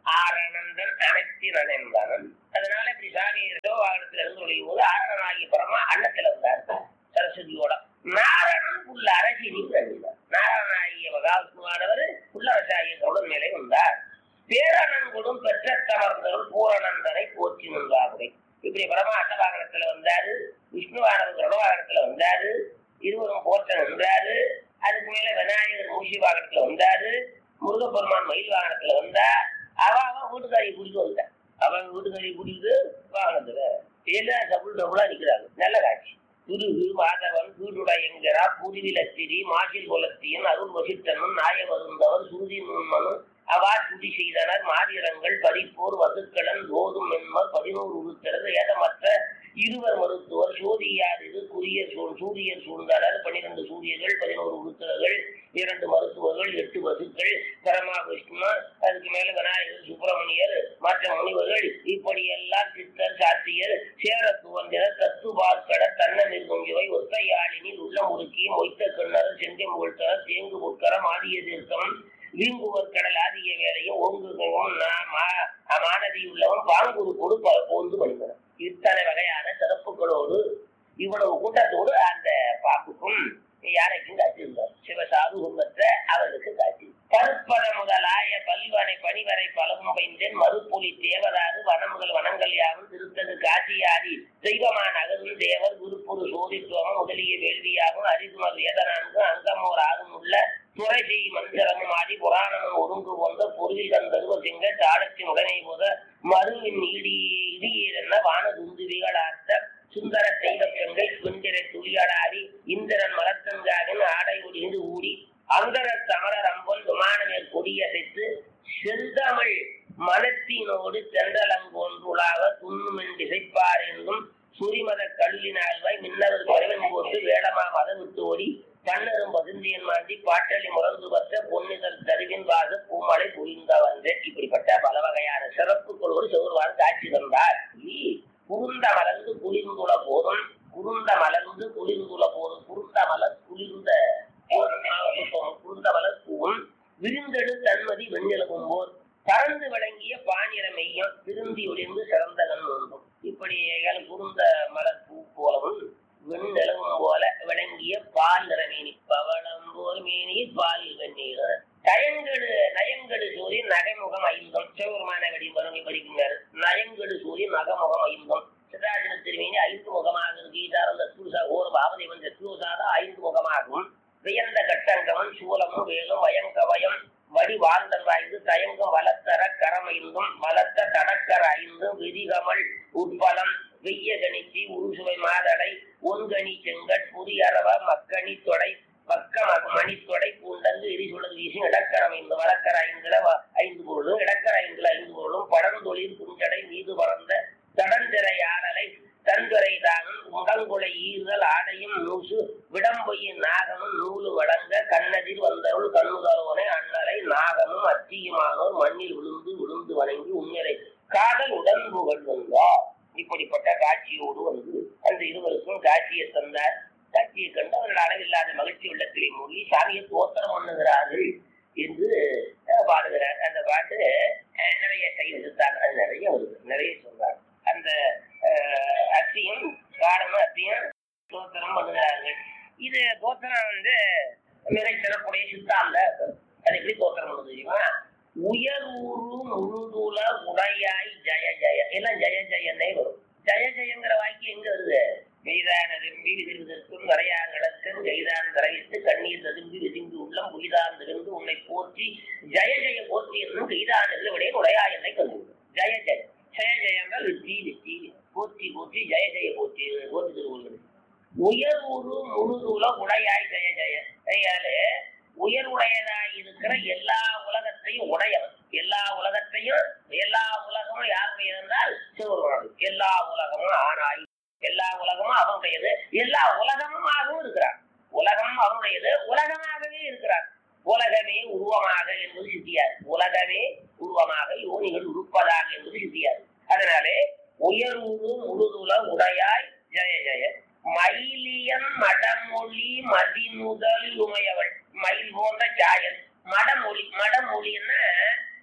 ஆரணந்தன் அனைத்தினன் என்பவன் அதனால இப்படி சாமி ஏதோ வாகனத்துல இருந்து ஒழியும் போது ஆரணனாகிய பரமா அன்னத்துல இருந்தார் சரஸ்வதியோட நாரணன் புள்ள அரசினி கழிந்தார் நாராயணாகிய மகாவிஷ்ணுவானவர் புல்லரசாகிய கவுடன் மேலே வந்தார் பேரணன்குடும் பெற்ற தமர்ந்தவர் பூரணந்தனை போற்றி நின்றார்கள் இப்படி பரமா அன்ன வாகனத்துல வந்தாரு விஷ்ணுவானவர் கருட வாகனத்துல வந்தாரு இருவரும் போற்ற நின்றாரு அதுக்கு மேல விநாயகர் மூசி வாகனத்துல வந்தாரு முருகப்பெருமான் மயில் வாகனத்துல வந்தா அவ அவன் வீட்டுக்காரியை கூட்டிட்டு வந்துட்டான் அவன் வீட்டுக்காரியை கூட்டிட்டு வாகனத்துல எல்லாம் டபுள் டபுளா நிக்கிறாங்க நல்ல காட்சி துருகு மாதவன் வீடுடையங்கரா புதுவிலத்திரி மாசில் குலத்தியன் அருள் வசித்தனும் நாய வருந்தவர் சூதி நுண்மனும் அவா துதி செய்தனர் மாதிரங்கள் பறிப்போர் வதுக்களன் ஓதும் என்பர் பதினோரு உருத்தரது ஏதமற்ற இருவர் மருத்துவர் சோதியார் இது குரிய சூழ் சூரியர் சூழ்ந்தனர் பன்னிரண்டு சூரியர்கள் பதினோரு உருத்தரர்கள் இரண்டு மருத்துவர்கள் எட்டு வசுக்கள் பரமா விஷ்ணு அதுக்கு மேல விநாயகர் சுப்பிரமணியர் மற்ற முனிவர்கள் இப்படியெல்லாம் சித்தர் சாத்தியர் சேர துவந்தனர் தத்து பார்க்கட தன்ன நிற்குங்கிவை ஒத்தையாளினில் உள்ள முறுக்கி மொய்த்த கிண்ணர் செஞ்சை முகழ்த்தர் தேங்கு முற்கரம் ஆதிய தீர்க்கம் வீங்குவர் கடல் ஆதிய வேலையும் ஓங்குகவும் மானதி உள்ளவன் பாங்குரு கொடு பல போந்து வருகிறார் இத்தனை வகையான சிறப்புகளோடு இவ்வளவு கூட்டத்தோடு அந்த பாப்புக்கும் யானைக்கும் காட்டியிருந்தார் சிவசாது கும்பத்த அவர்களுக்கு காட்டி பருப்பத முதலாய பல்வனை பணிவரை பலவும் வைந்தேன் மறுப்பொலி தேவதாது வனமுகள் வனங்கள் யாவும் திருத்தது காட்சியாதி தெய்வமான அகரும் தேவர் குருப்புரு சோதித்துவம் முதலிய வேள்வியாகும் அரிதுமர் வேதனான்கு அங்கமோர் ஆகும் உள்ள துறை செய் மந்திரமும் ஆதி புராணமும் ஒருங்கு போன்ற பொருளில் தந்தருவ சிங்க தாளத்தின் உடனே போத மருவின் இடி இடியேறென்ன வானதுந்துவிகளார்த்த சுந்தர தெய்வ பெண்கள் குந்திரை துளியடாடி இந்திரன் மலத்தங்காவின் ஆடை ஒடிந்து ஊடி அந்தர சமரர் அம்பன் விமானமேல் கொடியசைத்து செந்தமிழ் மனத்தினோடு சென்றலங்கொன்றுளாக துண்ணுமென் திசைப்பார் என்றும் சுரிமத கல்லினால்வாய் மின்னவர் குறைவன் போட்டு வேடமா மதம் விட்டு ஓடி கண்ணரும் பசுந்தியன் மாண்டி பாட்டலி முரந்து பற்ற பொன்னிதழ் தருவின் வாச பூமலை புரிந்த வந்தே இப்படிப்பட்ட பல வகையான சிறப்புகள் ஒரு செவ்வறு காட்சி தந்தார் குருந்த மலர்ந்து குளிர்ந்துள்ள போதும் குருந்த மலர்ந்து குளிர்ந்துள்ள போதும் குருந்த மலர் குளிர்ந்த குருந்த மலர் பூவும் விருந்தெடு தன்மதி வெண்ணிலகும் போர் பறந்து விளங்கிய பானிர மெய்யம் திருந்தி ஒளிர்ந்து சிறந்த கண் ஒன்றும் இப்படி குருந்த மலர் பூ போலவும் வெண்ணிலவும் போல விளங்கிய பால் நிறமேனி பவளம் போல் மேனி பால் வெந்நீர் நயங்கடு நயங்கடு சூரியன் நகைமுகம் ஐந்தம் சிவபெருமான வடிவரும் படிக்கின்றார் நயங்கடு சூரியன் நகமுகம் ஐந்தம் சிதாஜன திருமேனி ஐந்து முகமாக கீதாரம் தத்துசா ஓர பாவதேவன் தத்துவசாத ஐந்து முகமாகும் வியந்த கட்டங்கவன் சூலமும் வேலும் வயங்கவயம் வடி வாழ்ந்தன் வாய்ந்து தயங்கும் வளத்தர கரமைந்தும் வளர்த்த தடக்கர ஐந்தும் விதிகமல் உட்பலம் வெய்ய கணிச்சி உருசுவை மாதடை ஒன்கணி செங்கட் புரியறவ மக்கணி தொடை பக்க மணித்தொடை பூண்டங்கு எரிசுளது வீசி இடக்கரம் ஐந்து வழக்கர ஐந்துல ஐந்து பொருளும் இடக்கர ஐந்துல ஐந்து பொருளும் படந்தொழில் குஞ்சடை மீது பறந்த தடந்திரை ஆடலை தன்துறை தானும் முடங்குலை ஈறுதல் ஆடையும் நூசு விடம்பொய்யின் நாகமும் நூலு வழங்க கண்ணதில் வந்தருள் கண்ணுதலோனை அண்ணலை நாகமும் அத்தியுமானோர் மண்ணில் விழுந்து விழுந்து வணங்கி உண்மையை காதல் உடன் புகழ் வந்தார் இப்படிப்பட்ட காட்சியோடு வந்து அந்த இருவருக்கும் காட்சியை தந்தார் காட்சியை கண்டு அவர்கள் அளவில்லாத மகிழ்ச்சி உள்ளத்திலே மூழ்கி சாமியை தோத்திரம் பண்ணுகிறார்கள் என்று பாடுகிறார் அந்த பாட்டு நிறைய கைவிடுத்தார் அது நிறைய வருது நிறைய சொல்றார் அந்த அத்தியும் காரணம் அத்தியும் தோத்திரம் பண்ணுகிறார்கள் இது தோத்திரம் வந்து மிக சிறப்புடைய சித்தாந்த அது எப்படி தோத்திரம் பண்ணுது தெரியுமா உயர்வுரு முழுதுல உடையாய் ஜய ஜய எல்லாம் ஜய ஜயன்னே வரும் ஜய ஜயங்கிற வாக்கியம் எங்க வருது மெய்தான விரும்பி விதிர்வதற்கும் வரையார்களுக்கும் கைதான் தரையிட்டு கண்ணீர் ததும்பி விதிம்பி உள்ளம் புலிதான் திருந்து உன்னை போற்றி ஜய ஜய போற்றி என்னும் கைதான் விடைய உடையா என்னை கண்டு ஜய ஜய ஜய ஜயங்கள் வெற்றி வெற்றி போற்றி போற்றி ஜய ஜய போற்றி போற்றி திருவள்ளுவர் உயர்வுரு முழுதுல உடையாய் ஜய ஜய கையாலே உயர்வுடையதாய் இருக்கிற எல்லா உலகத்தையும் உடையவன் எல்லா உலகத்தையும் எல்லா உலகமும் யாருடைய என்றால் சிவருமானது எல்லா உலகமும் ஆனாய் எல்லா உலகமும் அவனுடையது எல்லா உலகமாகவும் இருக்கிறார் உலகம் அவனுடையது உலகமாகவே இருக்கிறார் உலகமே உருவமாக என்பது சித்தியார் உலகமே உருவமாக யோனிகள் உருப்பதாக என்பது சித்தியார் அதனாலே உயர்வுரு முழுதுல உடையாய் ஜெய ஜெய மயிலியன் மடமொழி மதிமுதல் உமையவள் மயில் போன்ற சாயல் மடமொழி மடமொழின்னா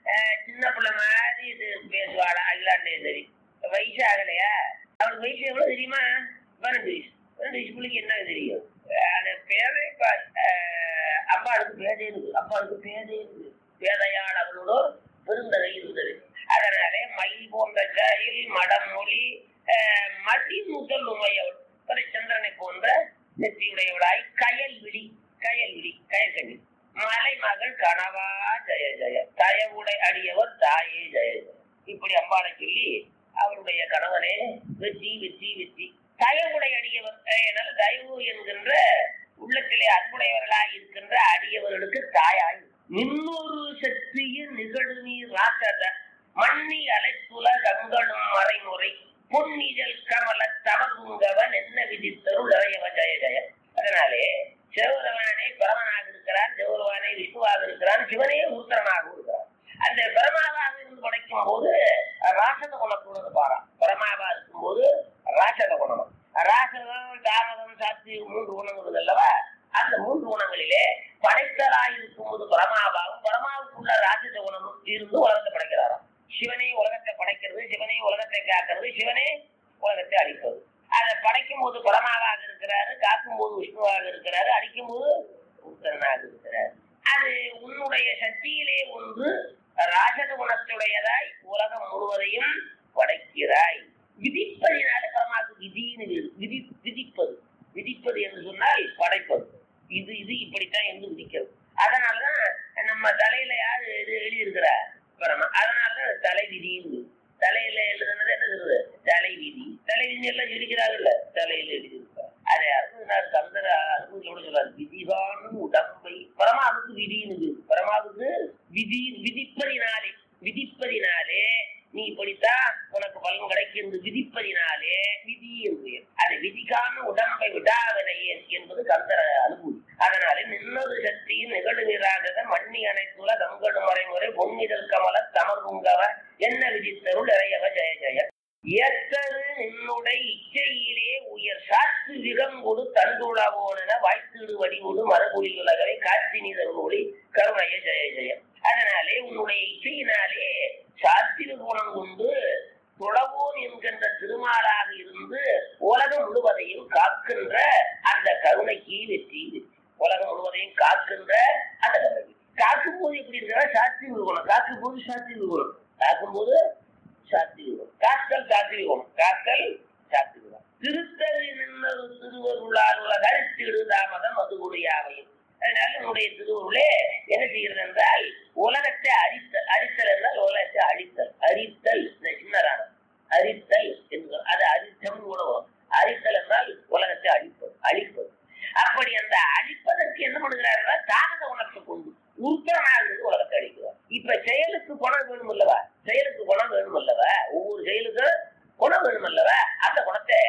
அஹ், சின்ன பிள்ளை மாதிரி இது பேசுவாளா அகிலாண்டேஸ்வரி வயசு ஆகலையா அவளுக்கு வயசு எவ்வளவு தெரியுமா பன்னெண்டு வயசு பன்னெண்டு வயசு பிள்ளைக்கு என்ன தெரியும் அஹ், அந்த பேரே பா- அஹ், அம்மாளுக்கு பேதே இருக்கு அம்மாளுக்கு பேதே இருக்கு பேதையால் அவளோட பெருந்தகை இருந்தது அதனாலே மயில் போன்ற செயல் மடம் மொழி அஹ், மதி முதல் உமையவள் சந்திரனை போன்ற நெற்றியுடையவளாய் கயல் விழி கயல் விழி கயல் கண்ணி மலை மகள் கனவா ஜெய ஜெய தயவுடை அடியவர் தாயே ஜெய ஜெய இப்படி அம்பாளை சொல்லி அவருடைய கணவனே வெற்றி வெற்றி வெற்றி தயவுடை அடியவர் என்னால் தயவு என்கின்ற உள்ளத்திலே அன்புடையவர்களாய் இருக்கின்ற அடியவர்களுக்கு தாயாய் நின்னொரு சக்திய நிகழ்நீர் ராசத மண்ணி அலைத்துல கங்களும் மறைமுறை பொன்னிதழ் கமல தவகுங்கவன் என்ன விதித்தருள் அறையவ ஜெய ஜெய அதனாலே சிவபெருமானே பரமனாக இருக்கிறான் சிவபெருமானே விஷ்ணுவாக இருக்கிறான் சிவனே உத்தரனாக இருக்கிறான் அந்த பிரமாவாக இருந்து படைக்கும் போது ராசத குணத்தோடு பாரா பிரமாவா இருக்கும் போது ராசத குணம் ராசதம் தாமதம் சாத்தி மூன்று குணங்கள் அல்லவா அந்த மூன்று குணங்களிலே படைத்தலாய் இருக்கும் போது பரமாவாகும் பரமாவுக்குள்ள ராஜத குணமும் இருந்து உலகத்தை படைக்கிறாராம் சிவனே உலகத்தை படைக்கிறது சிவனே உலகத்தை காக்கிறது சிவனே உலகத்தை அழிப்பது அதை படைக்கும் போது பரமாவாக இருக்கிறாரு காக்கும் போது விஷ்ணுவாக இருக்கிறாரு அடிக்கும் போது உத்தரனாக இருக்கிறார் அது உன்னுடைய சக்தியிலே ஒன்று ராஜத குணத்துடையதாய் உலகம் முழுவதையும் படைக்கிறாய் விதிப்பதினால பரமாவுக்கு விதின்னு வேறு. விதி விதிப்பது விதிப்பது என்று சொன்னால் படைப்பது இது இது இப்படித்தான் என்று விதிக்கிறது அதனாலதான் நம்ம தலையில யாரு இது எழுதியிருக்கிறா பரமா அதனாலதான் அது தலை விதின்னு தலையில எழுதுனது என்ன சொல்றது தலை விதி தலை விதி எல்லாம் இருக்கிறாங்கல்ல தலையில எழுதியிருக்கார் அதை அறுபது கந்தர அறுபது சொல்றாரு விதிதான் உடம்பை பரமாவுக்கு விதின்னு பரமாவுக்கு விதி விதிப்பதினாலே விதிப்பதினாலே நீ இப்படித்தான் உனக்கு பலன் கிடைக்கிறது விதிப்பதினாலே விதி என்று அது விதிக்காம உடம்பை விடாதனையே என்பது கந்தர அனுபூதி அதனாலே நின்னொரு சக்தியின் நிகழ் நிராகத மண்ணி அனைத்துல கங்கடு மறைமுறை பொன்னிதழ் கமல தமர்குங்கவ என்ன விதித்தருள் இறையவ ஜெய ஜெய ஏத்தரு நின்னுடை இச்சையிலே உயர் சாத்து விகங்கொடு தண்டுளவோன வாய்த்தீடு வடிவோடு மரபுலி உலகவை காட்சி நீதொழி கருணைய ஜெய ஜெய அதனாலே உன்னுடைய இச்சையினாலே சாத்திர குணம் கொண்டு துளவோன் என்கின்ற திருமாலாக இருந்து உலகம் முழுவதையும் காக்கின்ற அந்த கருணைக்கு வெற்றி உலகம் முழுவதையும் காக்கின்ற அந்த கருணை காக்கும் போது எப்படி இருக்கிறா சாத்தி குணம் காக்கும் போது சாத்தி குணம் காக்கும் போது சாத்தி குணம் காத்தல் சாத்தி குணம் காத்தல் சாத்தி குணம் திருத்தல் நின்னது திருவருளால் உலகரித்திடு தாமதம் அது குடியாவையும் அதனால உன்னுடைய திருவுருளே என்ன செய்கிறது என்றால் உலகத்தை அரித்தல் அரித்தல் என்றால் உலகத்தை அழித்தல் அரித்தல் இந்த சின்னரானம் அரித்தல் என்று அது அரித்தம் கூட வரும் அரித்தல் என்றால் உலகத்தை அழிப்பது அழிப்பது அப்படி அந்த அழிப்பதற்கு என்ன பண்ணுகிறார்கள் தாமத உணர்ச்சி கொண்டு உருத்தரனாக உலகத்தை அழிக்கிறார் இப்ப செயலுக்கு குணம் வேணும் அல்லவா செயலுக்கு குணம் வேணும் அல்லவா ஒவ்வொரு செயலுக்கும் குணம் வேணும் அல்லவா அந்த குணத்தை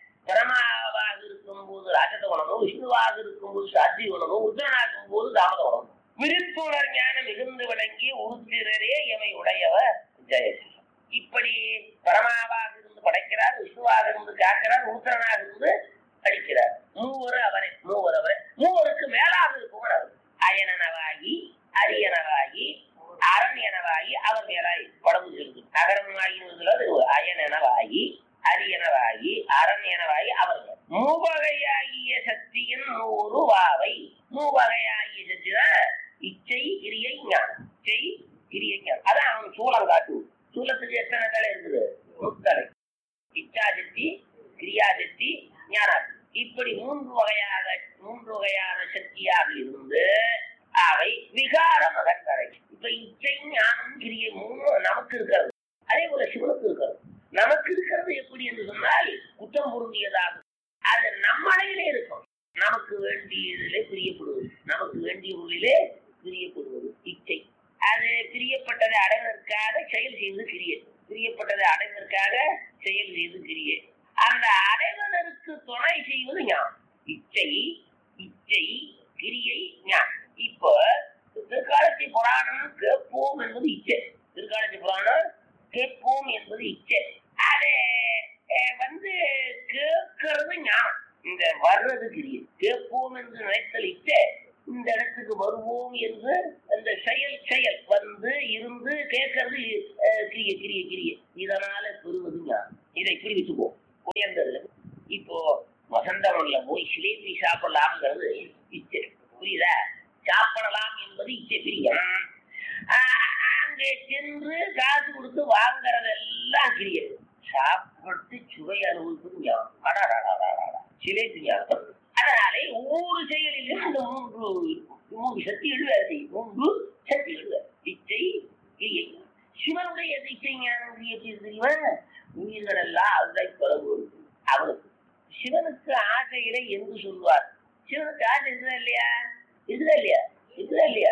பரமாவாக இருக்கும் போது ராஜத குணமும் விஷ்ணுவாக இருக்கும் போது சாத்தி குணமும் உத்தரனாகும் போது தாமத குணமும் விருத்துணர் ஞானம் மிகுந்து விளங்கி உருத்திரரே எமை உடையவர் ஜெயசி இப்படி பரமாவாக இருந்து படைக்கிறார் விஷ்ணுவாக இருந்து காக்கிறார் உருத்தரனாக இருந்து அழிக்கிறார் மூவர் அவரை மூவர் அவரை மூவருக்கு மேலாக இருப்பவர் அவர் அயனனவாகி அரியனவாகி அரண்யனவாகி அவர் மேலாய் படகு செல்வது அகரமாகி அயனனவாகி அரியனவாகி அரண்யனவாகி அவர் மேல். மூவகையாகிய சக்தியின் நூறு வாவை மூவகையாகிய சக்திதான் இச்சை கிரியை ஞானம் இச்சை கிரியை ஞானம் அதான் அவன் சூளம் காட்டு சூலத்துக்கு எத்தனை தலை இருக்குது முத்தலை இச்சாசக்தி கிரியாசக்தி ஞானாசக்தி இப்படி மூன்று வகையாக மூன்று வகையான சக்தியாக இருந்து அவை விகார மகன்களை இப்ப இச்சை ஞானம் கிரியை மூணு நமக்கு இருக்கிறது அதே போல சிவனுக்கு இருக்கிறது நமக்கு இருக்கிறது எப்படி என்று சொன்னால் குற்றம் பொருந்தியதாகும் அது நம்மளையிலே இருக்கும் நமக்கு வேண்டியதிலே பிரியப்படுவது நமக்கு வேண்டிய பொருளிலே பிரியப்படுவது இச்சை அது பிரியப்பட்டதை அடைவதற்காக செயல் செய்து கிரியை பிரியப்பட்டதை அடைவதற்காக செயல் செய்து கிரியை அந்த அடைவதற்கு துணை செய்வது ஞானம் இச்சை இச்சை கிரியை ஞானம் இப்போ திருக்காலத்தி புராணம் கேட்போம் என்பது இச்சை திருக்காலத்தி புராணம் கேட்போம் என்பது இச்சை அது அஹ், வந்து கேட்கறது ஞானம் இந்த வர்றது கிரியை கேட்போம் என்று நினைத்தல் இச்சை இந்த இடத்துக்கு வருவோம் என்று அந்த செயல் செயல் வந்து இருந்து கேட்கறது அஹ், கிரிய கிரிய கிரிய இதனால பெறுவது ஞானம் இதை இப்படி வச்சுக்கோ உயர்ந்ததுல இப்போ வசந்தவன்ல போய் சிலேபி சாப்பிடலாம்ங்கிறது இச்சை புரியுதா சாப்பிடலாம் என்பது இச்சை பிரியம் ஆஹ், அங்கே சென்று காசு கொடுத்து வாங்குறதெல்லாம் கிரியம் சாப்பிட்டு சுவை அனுபவிப்பது ஞானம் அடாடாடாடாடா சிலேபி ஞானம் அதனாலே ஒவ்வொரு செயலிலும் இந்த மூன்று மூன்று சக்திகள் வேலை செய்யும் மூன்று சக்திகள் வேலை. இச்சை கிரியை சிவனுடைய இச்சை ஞானம் கிரியை தெரியுமா உயிர்கள் எல்லாம் அதை பிறகு அவனுக்கு சிவனுக்கு ஆசையில என்று சொல்வார் சிவனுக்கு ஆசை இருக்குதா இல்லையா இருக்குதா இல்லையா இருக்குதா இல்லையா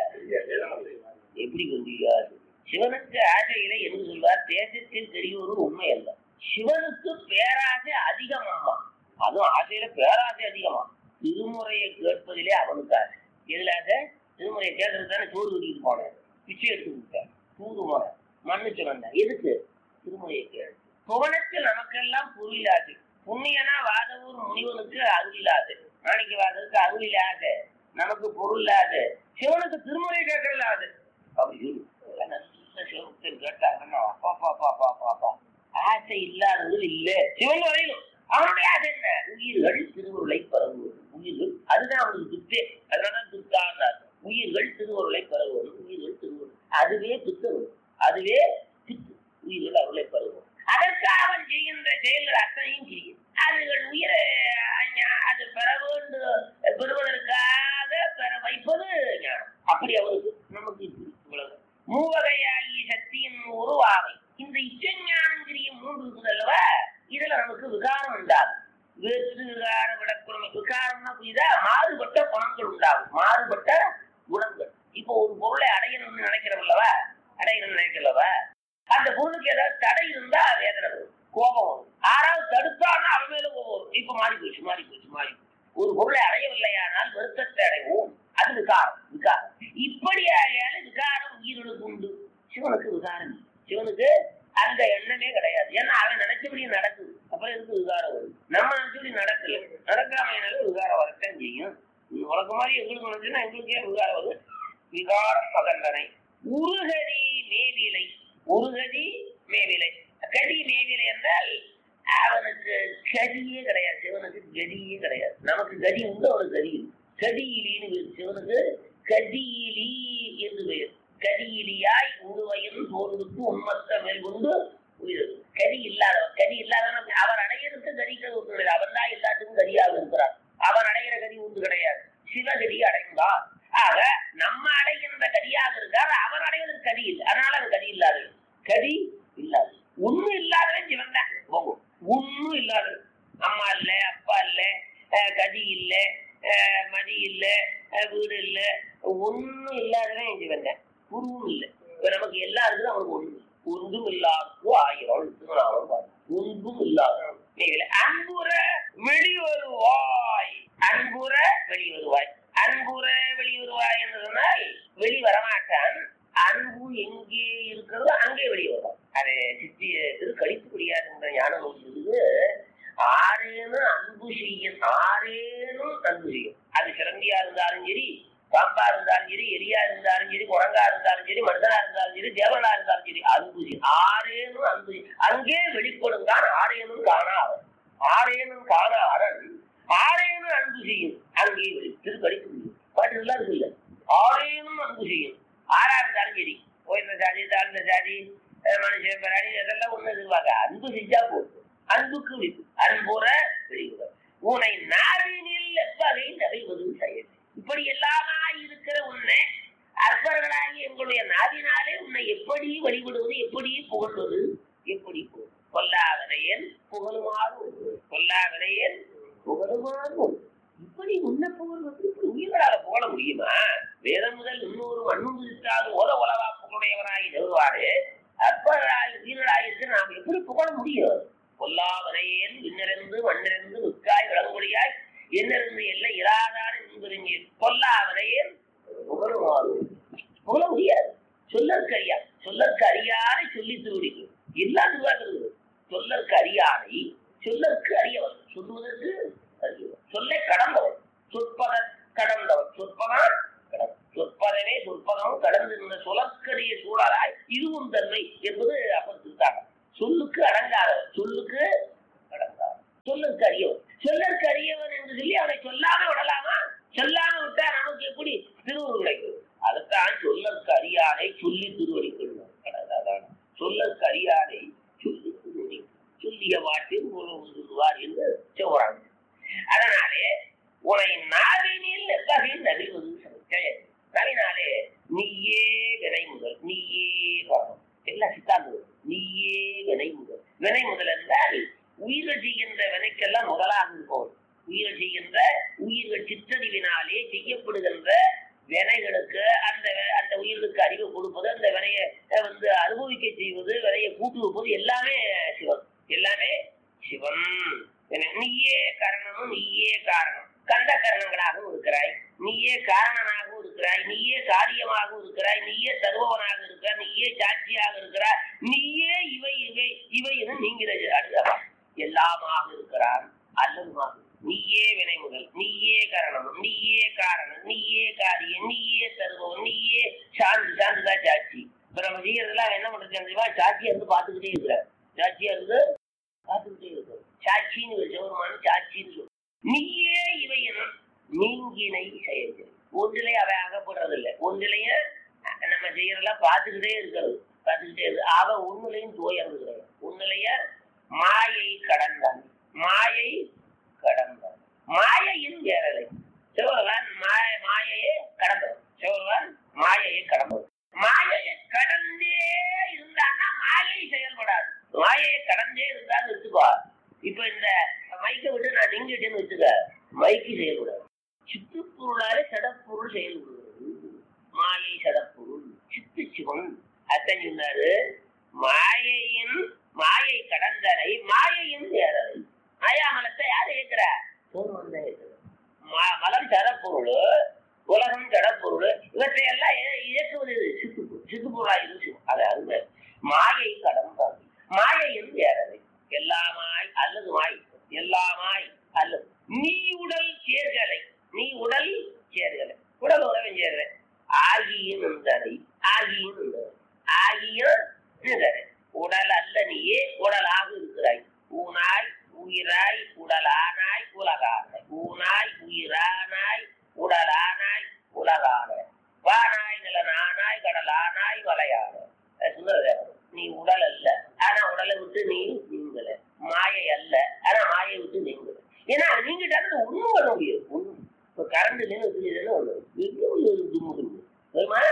எப்படி சொல்றீங்க சிவனுக்கு ஆசையில என்று சொல்வார் தேசத்தில் தெரிவது உண்மை அல்ல சிவனுக்கு பேராசை அதிகம் அம்மா அதுவும் ஆசையில பேராசை அதிகமா திருமுறையை கேட்பதிலே அவனுக்கு ஆசை எதுல ஆசை திருமுறையை கேட்கறது தானே சோறு கட்டிட்டு போனேன் பிச்சை எடுத்து கொடுத்தேன் தூது போனேன் மன்னிச்சு வந்தேன் எதுக்கு திருமுறையை கேள் புவனத்தில் நமக்கெல்லாம் பொருளாது புண்ணியனா வாதவூர் முனிவனுக்கு அருளில்லாது மாணிக்க வாதருக்கு அருளில்லாது நமக்கு பொருளாது சிவனுக்கு திருமுறை கேட்கலாது அப்படி சொல்லு. நல்ல சிவபக்தர் கேட்டாங்கன்னா அப்பா பாப்பா பாப்பா பாப்பா ஆசை இல்லாதவர்கள் இல்ல சிவன் வரையிலும் அவனுடைய ஆசை என்ன உயிர்கள் திருவருளை பரவுவது உயிர்கள் அதுதான் அவனுக்கு துத்தே அதனாலதான் துத்தான்னார் உயிர்கள் திருவருளை பரவுவது உயிர்கள் திருவருள் அதுவே துத்தம் அதுவே பித்து உயிர்கள் அருளை பரவுவது அதற்காக அவன் செய்கின்ற செயல்கள் அத்தனையும் செய்யும் அதுகள் உயிரை அஞ்ஞா- அது பெற வேண்டும் பெறுவதற்காக பெற வைப்பது ஞானம் அப்படி அவனுக்கு நமக்கு இப்படி இவ்வளவு மூவகையாகிய சக்தியின் உருவாவை இந்த இச்சஞானங்கிரிய மூன்று இருக்குது அல்லவா இதுல நமக்கு விகாரம் உண்டாகும் வேற்று விகார விடக்குறமை விகாரம்னா புரியுதா மாறுபட்ட குணங்கள் உண்டாகும் மாறுபட்ட குணங்கள் இப்போ ஒரு பொருளை அடையணும்னு நினைக்கிறோம் அல்லவா அடையணும்னு நினைக்கிறவா அந்த பொருளுக்கு ஏதாவது தடை இருந்தா வேதனை வரும் கோபம் வரும் ஆறாவது தடுத்தான்னா அவன் மேல கோபம் வரும் இப்ப மாறி போச்சு மாறி போச்சு மாறி போச்சு ஒரு பொருளை அடையவில்லையானால் வருத்தத்தை அடைவோம் அது விகாரம் விகாரம் இப்படி ஆகையால விகாரம் உயிர்களுக்கு உண்டு சிவனுக்கு விகாரம் இல்லை. சிவனுக்கு அந்த எண்ணமே கிடையாது ஏன்னா அவன் நினைச்சபடி நடக்குது அப்புறம் எதுக்கு விகாரம் வரும் நம்ம நினைச்சபடி நடக்கல நடக்காமையினால விகாரம் வரத்தான் செய்யும் உனக்கு மாதிரி எங்களுக்கு நினைச்சுன்னா எங்களுக்கு ஏன் விகாரம் வருது விகாரம் பகந்தனை உருகதி மேவிலை உருகதி மேவிலை கதி மேவிலை என்றால் அவனுக்கு கதியே கிடையாது சிவனுக்கு கதியே கிடையாது நமக்கு கதி உண்டு அவனுக்கு கதி இல்லை கதியிலின்னு பேர் சிவனுக்கு கதியிலி என்று பெயர் கதியிலியாய் உருவையும் தோல்விக்கு உண்மத்த மேல் கொண்டு உயிர் கதி இல்லாதவன் கதி இல்லாதவன் அவர் அடையிறதுக்கு கதிக்கிறது ஒன்று கிடையாது அவன் தான் எல்லாத்துக்கும் கதியாக இருக்கிறார் அவன் அடைகிற கதி ஒன்று கிடையாது சிவகதி அடைந்தார் ஆக நம்ம அடைகின்ற கதியாக இருக்கார் அவர் அடைவதற்கு கதி இல்லை அதனால அது கதி இல்லாதது கதி இல்லாது ஒண்ணும் இல்லாதவன் சிவன் தான் போகும் ஒண்ணும் இல்லாதது அம்மா இல்ல அப்பா இல்ல அஹ் கதி இல்ல அஹ் மதி இல்ல அஹ் வீடு இல்ல ஒண்ணும் இல்லாதவன் சிவன் தான் குருவும் இல்ல இப்ப நமக்கு எல்லாருக்கும் அவனுக்கு ஒண்ணு ஒன்றும் இல்லாதது ஆயிரம் திருநாமம் பாரு. ஒன்றும் இல்லாத நீங்களே அன்புற வெளிவருவாய் அன்புற வெளிவருவாய் அன்புற வெளிவருவாய் என்று சொன்னால் வெளி வரமாட்டான் அன்பு எங்கே இருக்கிறதோ அங்கே வெளியே வரும் அது சித்தி திரு கழிப்புக்குடியாருன்ற ஞான நூல் இருக்குது ஆரேனும் அன்பு செய்யும் ஆரேனும் அன்பு செய்யும் அது சிலந்தியா இருந்தாலும் சரி பாம்பா இருந்தாலும் சரி எலியா இருந்தாலும் சரி குரங்கா இருந்தாலும் சரி மனிதனா இருந்தாலும் சரி தேவனா இருந்தாலும் சரி அன்பு செய்யும் ஆரேனும் அன்பு செய்யும். அங்கே வெளிப்படும் தான் ஆரேனும் காணாதன் ஆரேனும் காணாதன் ஆரேனும் அன்பு செய்யும் அங்கே வெளி திரு கழிப்பு பாட்டு நல்லா இருக்கு இல்ல ஆரேனும் அன்பு செய்யும் ஆறா இருந்தாலும் சரி உயர்ந்த ஜாதி தாழ்ந்த ஜாதி அஹ் மனுஷன் பிராணி இதெல்லாம் ஒண்ணு எதிர்பார்க்க அன்பு செஞ்சா போதும் அன்புக்கு விப்பு அன்புற வெளியுற உன்னை நாவினில் எவ்வகை நிறைவது செயல் இப்படி எல்லாமா இருக்கிற உன்னை அற்பர்களாகி எங்களுடைய நாவினாலே உன்னை எப்படி வழிபடுவது எப்படி புகழ்வது எப்படி புகழ்? கொல்லாவினையன் புகழுமாறு ஒன்று. கொல்லாவினையன் புகழுமாறு ஒன்று. இப்படி உன்னை புகழ்வது இப்படி உயிர்களால புகழ முடியுமா வேதம் முதல் இன்னொரு மண்ணும் விதித்தாது ஓத உலகா புகழுடையவனாகி நிறுவாரு அற்பராய் வீரராயிருக்கு நாம் எப்படி புகழ முடியும் கொல்லாவரையேன் விண்ணிறந்து மண்ணிறந்து மிக்காய் விளங்குடியாய் என்னிருந்து எல்லாம் இராதான என்பதுங்க கொல்லாவரையேன் புகழுமாறு புகழ முடியாது சொல்லற்கு அறியா சொல்லற்கு அறியாரை சொல்லி திருடிக்கும் எல்லாம் திருவாக்குறது சொல்லற்கு அறியாரை சொல்லற்கு அறியவர் சொல்லுவதற்கு அறியவர் சொல்லை கடந்தவர் சொற்பத கடந்தவர் சொற்பதான் இதுவும் தன்மை என்பது அப்ப திருத்தாங்க சொல்லுக்கு அடங்காதவன் சொல்லுக்கு அடங்காதவன் சொல்லுக்கு அறியவன் சொல்லற்கு அறியவன் என்று சொல்லி அவனை சொல்லாம விடலாமா சொல்லாம விட்டா நமக்கு எப்படி திருவுரு கிடைக்கும் அதுதான் சொல்லற்கு அறியானை சொல்லி திருவடி கொள்ளும் அதான் சொல்லற்கு அறியானை சொல்லி திருவடி சொல்லிய வாட்டில் உணவு சொல்லுவார் என்று சொல்றாங்க அதனாலே உனை நாவினில் எத்தகைய நலிவது ஜெயம் நவினாலே நீயே வினை முதல் நீயே பாகம் எல்லாம் சித்தாந்தம் நீயே வினை முதல் வினை முதல் என்றால் உயிர்கள் செய்கின்ற வினைக்கெல்லாம் முதலாக இருப்பவன் உயிர்கள் செய்கின்ற உயிர்கள் சிற்றறிவினாலே செய்யப்படுகின்ற வினைகளுக்கு அந்த அந்த உயிர்களுக்கு அறிவு கொடுப்பது அந்த வினையை வந்து அனுபவிக்க செய்வது வினையை கூட்டு வைப்பது எல்லாமே சிவன் எல்லாமே சிவன் நீயே கரணமும் நீயே காரணம் கண்ட கரணங்களாகவும் இருக்கிறாய் நீயே காரணனாகவும் இருக்கிறாய் நீயே காரியமாகவும் இருக்கிறாய் நீயே தருபவனாக இருக்கிறாய் நீயே சாட்சியாக இருக்கிறாய் நீயே இவை இவை இவை என நீங்கிறது அடுத்தவா எல்லாமாக இருக்கிறான் அல்லதுமாக நீயே வினை முதல் நீயே கரணம் நீயே காரணம் நீயே காரியம் நீயே தருபவன் நீயே சான்று சான்றுதான் சாட்சி இப்ப நம்ம செய்யறதெல்லாம் என்ன பண்றது தெரியுமா சாட்சியா இருந்து பார்த்துக்கிட்டே இருக்கிறார் சாட்சியா இருந்து பார்த்துக்கிட்டே இருக்கிறோம் சாட்சின்னு ஒரு சிவருமான சாட்சின்னு சொல்லும் நீயே இவை எனும் நீங்கினை செயல்கள் ஒன்றிலே அவை அகப்படுறதில்லை ஒன்றிலைய நம்ம செய்யறதெல்லாம் பார்த்துக்கிட்டே இருக்கிறது பார்த்துக்கிட்டே இருக்கு அவ ஒன்னுலையும் தோயறது ஒன்னுலைய மாயை கடந்தான் மாயை கடந்தான் மாயையின் வேறலை சிவபகவான் மாய மாயையே கடந்தவன் சிவபகவான் மாயையை கடந்தவன் மாயையை கடந்தே இருந்தான்னா மாயை செயல்படாது மாயையை கடந்தே இருந்தான்னு வச்சுக்கோ இப்ப இந்த மைக்கை விட்டு நான் நீங்கிட்டேன்னு வச்சுக்க மைக்கு செயல்படாது சித்துப்பொருளாலே சடப்பொருள் செயல்படுகிறது மாயை சடப்பொருள் சித்து சிவன் அத்தன் சொன்னாரு மாயையின் மாயை கடந்தனை மாயையின் வேறலை மாயாமலத்தை யார் இயக்குற மலம் சடப்பொருள் உலகம் ஜடப்பொருள் இவற்றை எல்லாம் இயக்குவது சித்து சித்துப்பொருளா இருக்கு அதாவது மாயை கடந்தாது மாயையின் வேறலை எல்லாமாய் அல்லது மாய் எல்லாமாய் அல்லது நீ உடல் சேர்களை நீ உடல் சேர்களை உடல் உறவன் சேர்களை ஆகியும் நின்றனை ஆகியும் நின்றனை ஆகியும் நின்றனை உடல் அல்ல நீயே உடலாக இருக்கிறாய் ஊனாய் உயிராய் உடலானாய் உலகானாய் ஊனாய் உயிரானாய் உடலானாய் உலகானாய் வானாய் நிலனானாய் கடலானாய் வலையானாய் சுந்தரதேவன் நீ உடல் அல்ல ஆனா உடலை விட்டு நீ நீங்கல மாயை அல்ல ஆனா மாயை விட்டு நீங்கல ஏன்னா நீங்கிட்ட ஒண்ணும் பண்ண முடியாது ஒண்ணும் இப்ப கரண்ட் இல்லைன்னு வச்சுருந்தேன்னு ஒண்ணு ஒரு தும்மு தும்மு வருமா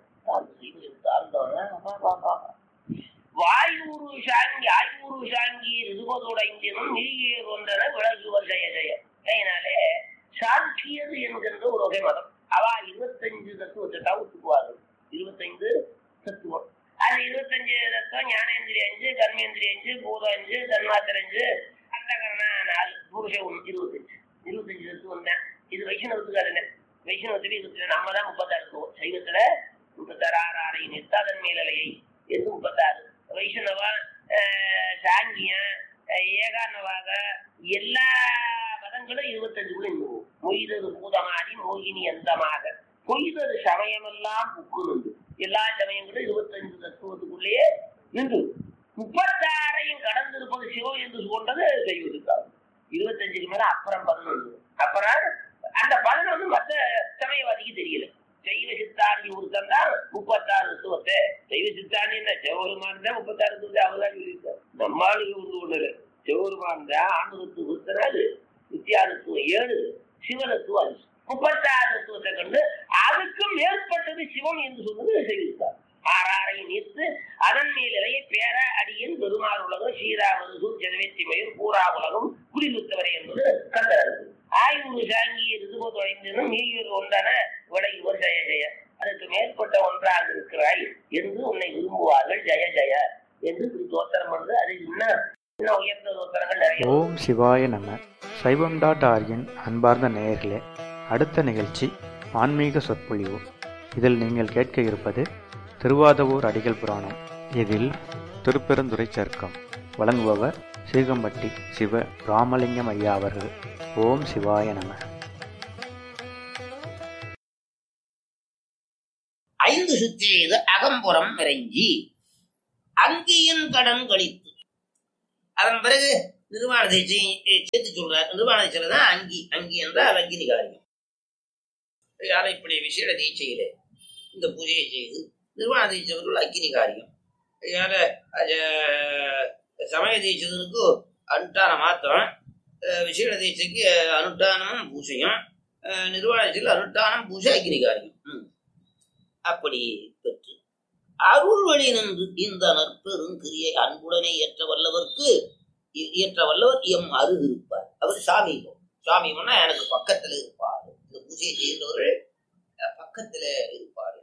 வாயூரு சாங்கி ஆய்வூரு சாங்கி ரிதுபதுடைந்தினும் நீயே கொண்டன விலகுவர் ஜெய ஜெய அதனாலே சாங்கியது என்கின்ற ஒரு வகை மதம் அவா இருபத்தஞ்சு தத்துவத்தை ஒத்துக்குவார்கள் இருபத்தைந்து தத்துவம் அது இருபத்தஞ்சு தத்துவம் ஞானேந்திரிய அஞ்சு கர்மேந்திரிய அஞ்சு பூதம் அஞ்சு தன்மாத்திர அஞ்சு அந்த கரண நாலு புருஷ ஒன்று இருபத்தஞ்சு இருபத்தஞ்சு தத்துவம் தான் இது வைஷ்ணவத்துக்கு அது வைஷ்ணவத்துக்கு இருபத்தி நம்ம தான் முப்பத்தாறு தத்துவம் சைவத்துல முப்பத்தாறு ஆறு ஆறை நிறுத்தாதன் மேலலையை என்று முப்பத்தாறு வைஷ்ணவா சாங்கியம் ஏகானவாக எல்லா மதங்களும் இருபத்தஞ்சுக்குள்ள இருக்கும் மொய்தது பூதமாடி மோகினி அந்தமாக பொய்தது சமயமெல்லாம் புக்குனுண்டு எல்லா சமயங்களும் இருபத்தஞ்சு தத்துவத்துக்குள்ளேயே நின்று முப்பத்தாறையும் கடந்திருப்பது சிவம் என்று கொண்டது செய்வதற்காக இருபத்தஞ்சுக்கு மேல அப்புறம் பதினொன்று அப்புறம் அந்த பதினொன்று மற்ற சமயவாதிக்கு தெரியல சைவ சித்தாந்தி ஒருத்தன் தான் முப்பத்தாறு தத்துவத்தை சைவ சித்தாந்தி என்ன சிவபெருமான் தான் முப்பத்தாறு தத்துவத்தை அவர்தான் சொல்லியிருக்காரு நம்மளுக்கு ஒன்று ஒண்ணு சிவபெருமான் தான் ஆணுகத்து ஒருத்தனாது வித்தியாசத்துவம் ஏழு சிவனத்துவம் அஞ்சு முப்பத்தாறு தத்துவத்தை கண்டு அதுக்கும் மேற்பட்டது சிவம் என்று சொன்னது செய்திருக்கார் ஆறாரை நீர்த்து அதன் மேலிலைய பேர அடியின் பெருமாள் உலகம் சீராவது சூழ்ச்செதவேத்திமையும் பூரா உலகம் குடிமுத்தவரை என்பது கந்தரது ஆய்வு சாங்கிய ரிதுபோது அடைந்தனும் நீர் ஒன்றன விடை ஒரு ஜெய ஜெய அதற்கு மேற்பட்ட ஒன்றாக இருக்கிறாய் என்று உன்னை விரும்புவார்கள் ஜெய ஜெய என்று இப்படி தோத்திரம் வந்து அது இன்னும் இன்னும் உயர்ந்த தோத்திரங்கள் நிறைய ஓம் சிவாய நம சைவம் டாட் ஆர்கின் அன்பார்ந்த நேயர்களே அடுத்த நிகழ்ச்சி ஆன்மீக சொற்பொழிவு இதில் நீங்கள் கேட்க இருப்பது திருவாதவூர் அடிகள் புராணம் இதில் திருப்பெருந்துறை சர்க்கம் வழங்குபவர் சீகம்பட்டி சிவ ராமலிங்கம் ஐயா அவர்கள் ஓம் சிவாய நம ஐந்து ஐந்து சுற்றெய்து அகம்புறம் இறைஞ்சி அங்கியின் கடன் கழித்து அதன் பிறகு நிர்வாண தீட்சை சேர்த்து சொல்றார் நிர்வாண தீட்சையில தான் அங்கி அங்கி என்றால் அக்கினி காரியம் யாரை இப்படி விசேட தீட்சையிலே இந்த பூஜையை செய்து நிர்வாண தீட்சைகள் அக்கினி காரியம் யார சமய தீட்சைக்கு அனுஷ்டான மாத்திரம் அஹ் விசேட தீட்சைக்கு அனுஷ்டானமும் பூஜையும் அஹ் நிர்வாண தீட்சையில் அனுஷ்டானம் பூஜை அக்கினி காரியம் ம். அப்படி பெற்று அருள் வழி நின்று இந்த நற்பெரும் கிரியை அன்புடனே ஏற்ற வல்லவர்க்கு இ- இயற்ற வல்லவர் எம் அருகு இருப்பார் அவர் சாமி சாமின்னா எனக்கு பக்கத்துல இருப்பார் இந்த பூஜையை செய்கிறவர்கள் அஹ், பக்கத்துல இருப்பார்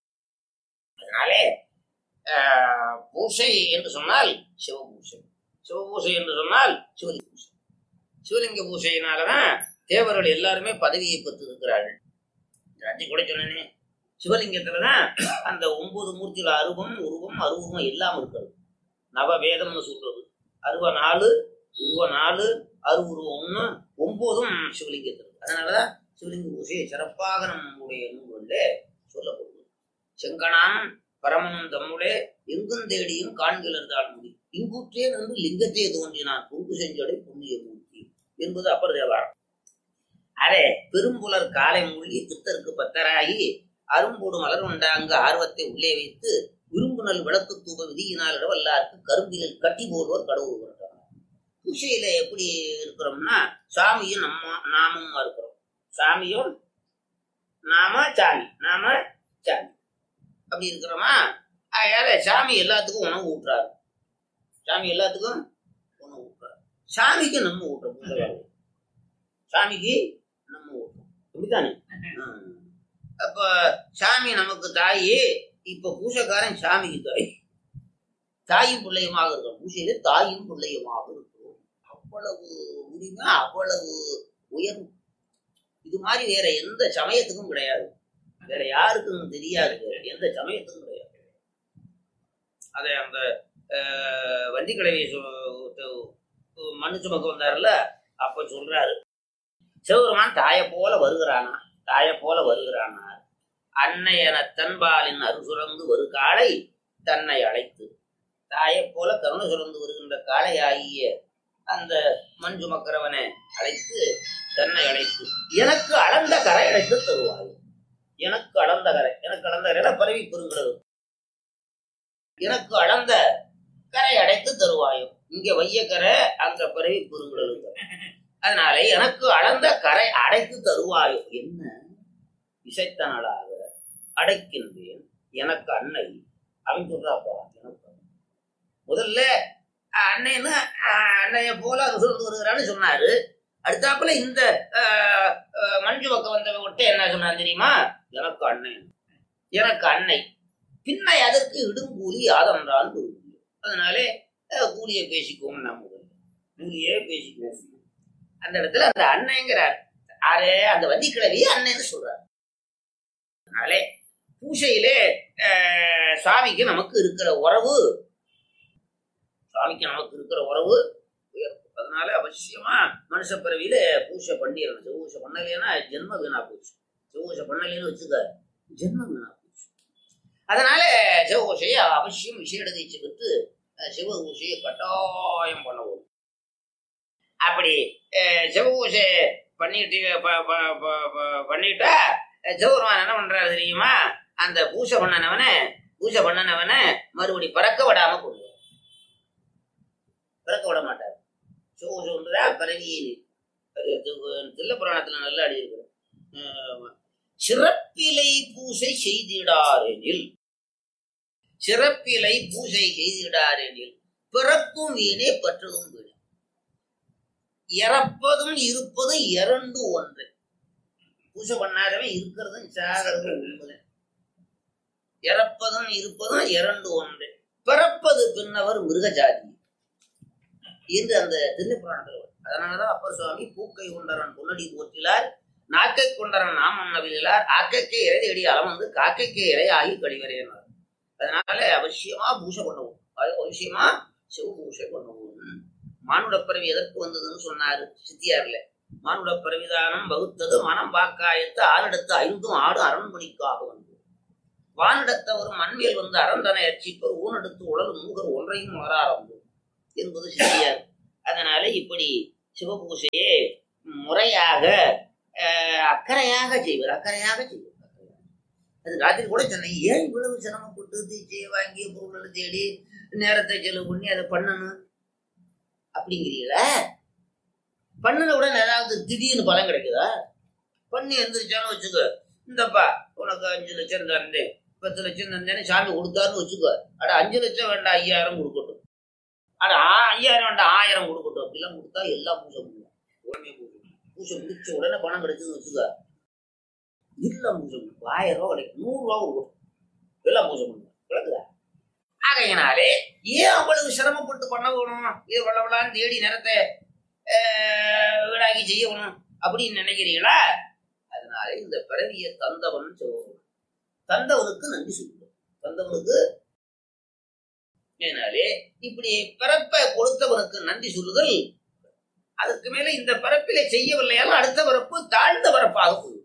அதனாலே அஹ், பூசை என்று சொன்னால் சிவபூசை சிவபூசை என்று சொன்னால் சிவலிங்க பூசை சிவலிங்க பூசையினாலதான் தேவர்கள் எல்லாருமே பதவியை பெற்று இருக்கிறார்கள் அஞ்சு கூட சொன்னேனே சிவலிங்கத்துலதான் அந்த ஒன்பது மூர்த்தியில அருவம் உருவம் அருவம் எல்லாம் இருக்கிறது நவவேதம்னு சொல்றது அருவ நாலு உருவ நாலு அருவுருவம் ஒண்ணு ஒன்பதும் சிவலிங்கத்தில் இருக்கு அதனாலதான் சிவலிங்க பூசையை சிறப்பாக நம்முடைய நூல்களில் சொல்லப்படுது செங்கனான் பரமனும் தம்முளே எங்கும் தேடியும் காண்கிறதால் முடி இங்குற்றே நின்று லிங்கத்தே தோன்றினான் பொங்கு செஞ்சடை புண்ணிய மூர்த்தி என்பது அப்பர் தேவாரம் அதே பெரும்புலர் காலை மூழ்கி பித்தருக்கு பத்தராகி அரும்போடு மலர் உண்டாங்க ஆர்வத்தை உள்ளே வைத்து விரும்புனல் விளக்கு தூப விதியினால் இடவல்லாருக்கு கரும்பிலில் கட்டி போடுவோர் கடவுள் கொண்டார் பூசையில எப்படி இருக்கிறோம்னா சாமியும் நம்ம நாமும் இருக்கிறோம் சாமியும் நாம சாமி நாம சாமி அப்படி இருக்கிறோமா அதனால சாமி எல்லாத்துக்கும் உணவு ஊட்டுறாரு சாமி எல்லாத்துக்கும் உணவு ஊட்டுறாரு சாமிக்கு நம்ம ஊட்டுறோம் பூசை வேலை. சாமிக்கு நம்ம ஊட்டுறோம் அப்படித்தானே ஆ. அப்ப சாமி நமக்கு தாயி இப்ப பூசைக்காரன் சாமிக்கு தாய் தாயும் பிள்ளையுமாக இருக்கிறோம் பூசையில தாயும் பிள்ளையுமாக இருக்கிறோம் அவ்வளவு உரிமை அவ்வளவு உயர்வு இது மாதிரி வேற எந்த சமயத்துக்கும் கிடையாது வேற யாருக்கும் தெரியாது வேற எந்த சமயத்துக்கும் கிடையாது அதை அந்த அஹ், வண்டிக்கடவை மண்ணு சுமக்க வந்தாருல அப்ப சொல்றாரு சிவபெருமான் தாயை போல வருகிறானா தாயை போல வருகிறானார் அன்னை என தன்பாலின் அரு சுரந்து ஒரு காளை தன்னை அழைத்து தாயைப் போல கருணை சுரந்து வருகின்ற காளை ஆகிய அந்த மஞ்சு மக்கரவனை அழைத்து தன்னை அழைத்து எனக்கு அளந்த கரை அழைத்து தருவாய் எனக்கு அளந்த கரை எனக்கு அளந்த கரை பரவி பெறுகிறது எனக்கு அளந்த கரை அடைத்து தருவாயும் இங்க வையக்கரை அங்க பரவி பெருங்குடலுங்க அதனால எனக்கு அளந்த கரை அடைத்து தருவாயோ என்ன இசைத்தனலாக அடைக்கின்றேன் எனக்கு அன்னை அவன் சொல்றாப்பா எனக்கு அன்னை. முதல்ல அஹ், அன்னைன்னு அஹ், அன்னைய போல ருசுந்து வருகிறான்னு சொன்னாரு அடுத்தாப்புல இந்த அஹ், அஹ், மஞ்சு பக்கம் வந்த விட்டு என்ன சொன்னார் தெரியுமா எனக்கு அன்னை எனக்கு அன்னை பின்னை அதற்கு இடுங்கூலி யாதென்றால் கூலி அதனாலே அஹ், கூலியை பேசிக்குவோம் நம்ம கூலியே பேசிக்குவோம் அந்த இடத்துல அந்த அன்னைங்கிறார் ஆரே அந்த வந்திக்கிழவி அன்னைன்னு சொல்றார் அதனாலே பூசையிலே அஹ், சாமிக்கு நமக்கு இருக்கிற உறவு சாமிக்கு நமக்கு இருக்கிற உறவு உயர்வு அதனால அவசியமா மனுஷ பிறவியில பூசை பண்ணிடணும் சிவபூசை பண்ணலைன்னா ஜென்ம வீணா போச்சு சிவபூசை பண்ணலைன்னு வச்சுக்க ஜென்மம் வீணா போச்சு அதனால சிவபூசையை அவசியம் விசேட தீட்சை பெற்று அஹ், சிவபூசையை கட்டாயம் பண்ணவும் அப்படி அஹ், சிவபூசை பண்ணிட்டு ப- ப- ப- ப- பண்ணிட்டா அஹ், சிவபெருமான் என்ன பண்றாரு தெரியுமா அந்த பூசை பண்ணனவனை பூசை பண்ணனவனை மறுபடி பறக்க விடாம கொண்டு பிறக்க விட மாட்டார் சிவபூசை ஒன்றுதான் பிறவியே தில்ல புராணத்துல நல்லா அடியிருக்கிறோம் சிறப்பிலை பூசை செய்திடாரெனில் சிறப்பிலை பூசை செய்திடாரெனில் பிறப்பும் வீணே பற்றதும் வீணே இறப்பதும் இருப்பதும் இரண்டு ஒன்று பூஜை பண்ணாதவன் இருக்கிறதும் சாகிறதும் உண்மை இறப்பதும் இருப்பதும் இரண்டு ஒன்று பிறப்பது பின்னவர் மிருகஜாதி என்று அந்த திருப்புராணத்தில் வரும். அதனாலதான் அப்பர் சுவாமி பூக்கை கொண்டரன் பொன்னடி போற்றிலார் நாக்கை கொண்டரன் நாமம் நவிலார் ஆக்கைக்கே இறைதடி அலமந்து காக்கைக்கே இறையாகி கழிவறையினார் அதனால அவசியமா பூஜை பண்ணுவோம் அது அவசியமா சிவ பூஜை பண்ணுவோம் மானுட பிறவி எதற்கு வந்ததுன்னு சொன்னாரு சித்தியார்ல மானுட பிறவிதானம் வகுத்தது மனம் வாக்காயத்து ஆறிடத்து ஐந்தும் ஆடு அரண்மனைக்காக வந்து வானிடத்தவரும் மண்மேல் வந்து அரண்டனை அர்ச்சிப்பர் ஊனெடுத்து உடல் மூகர் ஒன்றையும் மாறாரம்பு என்பது சிறியார் அதனால இப்படி சிவபூசையை முறையாக அஹ், அக்கறையாக செய்வது அக்கறையாக செய்வது அது ராத்திரி கூட சொன்னேன் ஏன் இவ்வளவு சிரமப்பட்டு தீட்சையை வாங்கி பொருள்களை தேடி நேரத்தை செலவு பண்ணி அதை பண்ணணும் அப்படிங்கிறீங்களா பண்ணுன உடனே ஏதாவது திடீர்னு பலன் கிடைக்குதா பண்ணி எந்திரிச்சாலும் வச்சுக்கோ இந்தப்பா உனக்கு அஞ்சு லட்சம் தந்தேன் பத்து லட்சம் தந்தேன்னு சாமி கொடுத்தாருன்னு வச்சுக்கோ அட அஞ்சு லட்சம் வேண்டாம் ஐயாயிரம் கொடுக்கட்டும் அட ஆ- ஐயாயிரம் வேண்டாம் ஆயிரம் கொடுக்கட்டும் அப்படிலாம் கொடுத்தா எல்லாம் பூசை பண்ணுவோம் உடனே பூசை பூசை முடிச்ச உடனே பணம் கிடைச்சதுன்னு வச்சுக்கோ எல்லாம் பூசை பண்ணுவோம் ஆயிரம் ரூபா கிடைக்கும் நூறு ரூபா கொடுக்கும் எல்லாம் பூசை பண்ணுவோம் விளக்குதா ஆகையினாலே ஏன் அவ்வளவு சிரமப்பட்டு பண்ண வேணும் இது வளவலான்னு தேடி நேரத்தை ஆஹ், வீடாக்கி செய்யணும் அப்படின்னு நினைக்கிறீங்களா அதனால இந்த பிறவியை தந்தவன் சொல்லுவோம் தந்தவனுக்கு நன்றி சொல்லுவோம் தந்தவனுக்கு அதனாலே இப்படி பிறப்பை கொடுத்தவனுக்கு நன்றி சொல்லுதல் அதுக்கு மேல இந்த பிறப்பிலே செய்யவில்லையாலும் அடுத்த பிறப்பு தாழ்ந்த பிறப்பாக போகும்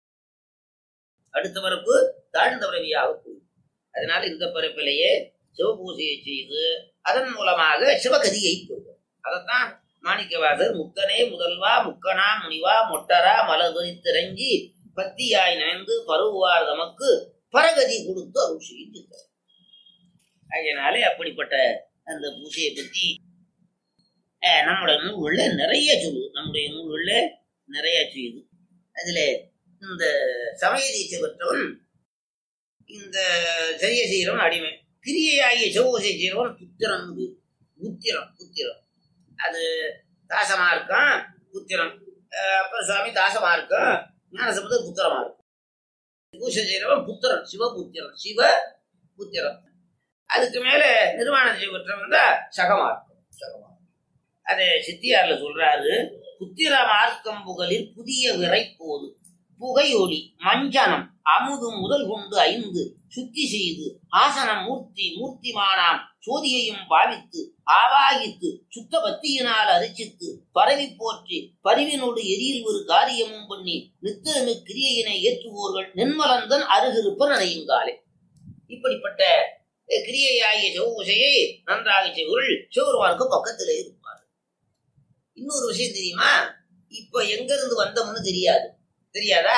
அடுத்த பிறப்பு தாழ்ந்த பிறவியாக போகும் அதனால இந்த பிறப்பிலேயே சிவபூஜையை செய்து அதன் மூலமாக சிவகதியை பெறுவோம் அதைத்தான் மாணிக்கவாசர் முத்தனே முதல்வா முக்கனா முனிவா மொட்டரா மலர் குறித்திறங்கி பத்தியாய் நினைந்து பருவார் நமக்கு பரகதி கொடுத்து அருள் செய்கின்றார் அதனாலே அப்படிப்பட்ட அந்த பூஜையை பத்தி அஹ், நம்முடைய நூல்கள்ல நிறைய சொல்லுது நம்முடைய நூல்கள்ல நிறைய செய்யுது அதுல இந்த சமய தீட்சை பெற்றவன் இந்த செய்ய செய்கிறவன் அடிமை கிரியையாகிய செவ்வூசை செய்கிறவன் புத்திரன் புத்திரம் புத்திரம் அது தாசமா இருக்கான் புத்திரம் அஹ் அப்புறம் சுவாமி தாசமா இருக்கான் ஞானசம்பந்தர் புத்திரமா இருக்கும் பூசை செய்கிறவன் புத்திரன் சிவபுத்திரன் சிவ புத்திரன் அதுக்கு மேல நிர்வாணம் செய்யப்பட்டவன் தான் சகமா இருக்கும் சகமா அது சித்தியார்ல சொல்றாரு புத்திர மார்க்கம் புகழில் புதிய விரைப்போது புகையொளி மஞ்சனம் அமுது முதல் கொண்டு ஐந்து சுத்தி செய்து ஆசனம் மூர்த்தி மூர்த்திமானாம் சோதியையும் பாவித்து ஆவாகித்து சுத்த பத்தியினால் அரிச்சித்து பரவி போற்றி பரிவினோடு எரியில் ஒரு காரியமும் பண்ணி நித்திரமி கிரியையினை ஏற்றுவோர்கள் நென்மலந்தன் அருகிருப்ப நினையுங்காலே இப்படிப்பட்ட அஹ், கிரியையாகிய செவ்வூசையை நன்றாக செய்வர்கள் சிவருமானுக்கு பக்கத்திலே இருப்பார் இன்னொரு விஷயம் தெரியுமா இப்ப எங்க இருந்து வந்தோம்னு தெரியாது தெரியாதா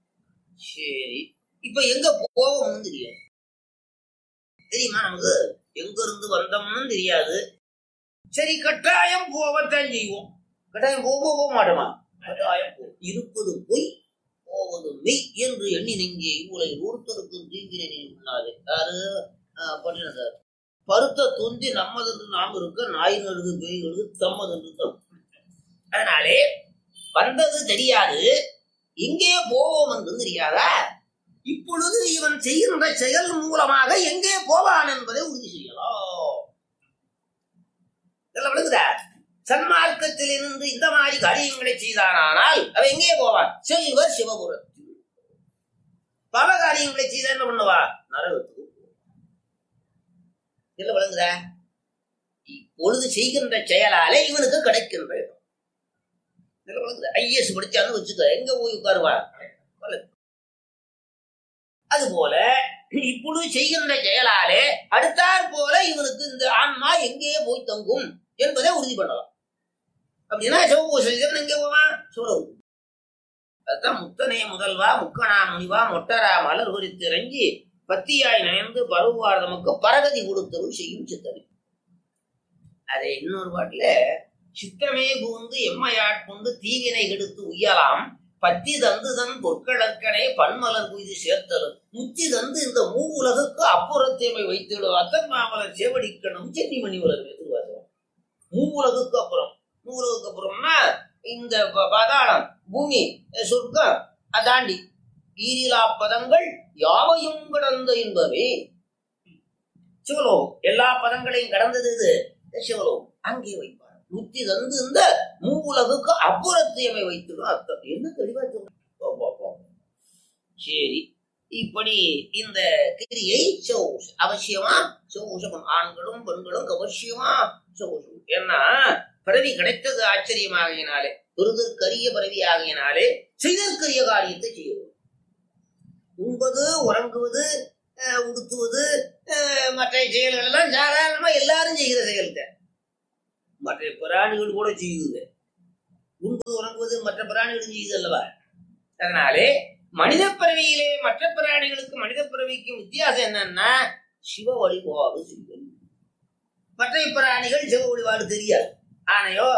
சரி இப்ப எங்க போவோம்னு தெரியாது தெரியுமா நமக்கு எங்க இருந்து வந்தோம்னு தெரியாது சரி கட்டாயம் போவத்தான் செய்வோம் கட்டாயம் போக போக மாட்டோமா கட்டாயம் போ இருப்பது பொய் போவது மெய் என்று எண்ணி நெங்கே உங்களை ஒருத்தருக்கும் தீங்கினை உள்ளாது யாரு ஆஹ், பட்டினத்தார் பருத்த தொந்தி நம்மதென்று நாம் இருக்க நாய் நடுது பேய் நடுது தம்மதென்று தம் அதனாலே வந்தது தெரியாது எங்கே போவோம் என்று தெரியாதா இப்பொழுது இவன் செய்கின்ற செயல் மூலமாக எங்கே போவான் என்பதை உறுதி செய்யலாம் இதெல்லாம் விளங்குதா சன்மார்க்கத்திலிருந்து இந்த மாதிரி காரியங்களை செய்தானால் அவன் எங்கே போவான் செய்வர் சிவபுரத்தில் பல காரியங்களை செய்தா என்ன பண்ணுவா நரகத்துக்கு போவான். இதெல்லாம் விளங்குதா இப்பொழுது செய்கின்ற செயலாலே இவனுக்கு கிடைக்கின்ற இடம் இதெல்லாம் விளங்குதா ஐஎஸ் படிச்சான்னு வச்சுக்க எங்க போய் உட்காருவா அது போல இப்பொழுது செய்கின்ற செயலாலே அடுத்தாற் போல இவனுக்கு இந்த ஆன்மா எங்கே போய் தங்கும் என்பதை உறுதி பண்ணலாம் அப்படின்னா சிவபூஷன் எங்கே போவான் சூழல் அதுதான் முத்தனே முதல்வா முக்கணா முனிவா மொட்டரா மலர் குறித்து இறங்கி பத்தியாய் நயந்து பருவார் நமக்கு பரகதி கொடுத்தருள் செய்யும் சித்தனை அதை இன்னொரு பாட்டுல சித்தமே கூந்து எம்மையாட்கொண்டு தீவினை கெடுத்து உய்யலாம் பத்தி தந்து தன் பொற்களற்கனே பன்மலர் குய்து சேர்த்தலும் முத்தி தந்து இந்த மூ உலகுக்கு அப்புறத்தேமை வைத்திடும் அத்தன் மாமலர் சேவடிக்கணும் சென்னி மணி உலகம் எதிர்வாசம் மூ உலகுக்கு அப்புறம் மூ உலகுக்கு அப்புறம்னா இந்த ப- பாதாளம் பூமி அஹ் சொர்க்கம் அதாண்டி ஈரிலா பதங்கள் யாவையும் கடந்த இன்பமே சிவலோகம் எல்லா பதங்களையும் கடந்தது இது சிவலோகம் அங்கே வைப்பார் முத்தி தந்து இந்த மூ உலகுக்கு அப்புறத்தியமை வைத்திடும் அர்த்தம் என்ன தெளிவா சொல்றேன். போ, போ, போ. சரி இப்படி இந்த கிரியை சிவபூஷம் அவசியமா சிவபூஷம் ஆண்களும் பெண்களும் அவசியமா சிவபூஷம் ஏன்னா பிறவி கிடைத்தது ஆச்சரியமாகினாலே பெறுதற்கரிய பிறவி ஆகினாலே செய்தற்கரிய காரியத்தை செய்யவும் உண்பது உறங்குவது அஹ், உடுத்துவது அஹ், மற்ற செயல்கள் எல்லாம் சாதாரணமா எல்லாரும் செய்கிற செயல்கள் மற்ற பிராணிகள் கூட செய்யுது உண்பது உறங்குவது மற்ற பிராணிகளும் செய்யுது அல்லவா அதனாலே மனித பிறவியிலே மற்ற பிராணிகளுக்கு மனித பிறவிக்கும் வித்தியாசம் என்னன்னா சிவ வழிபாடு செய்தல் மற்ற பிராணிகள் சிவ வழிபாடு தெரியாது ஆனையோ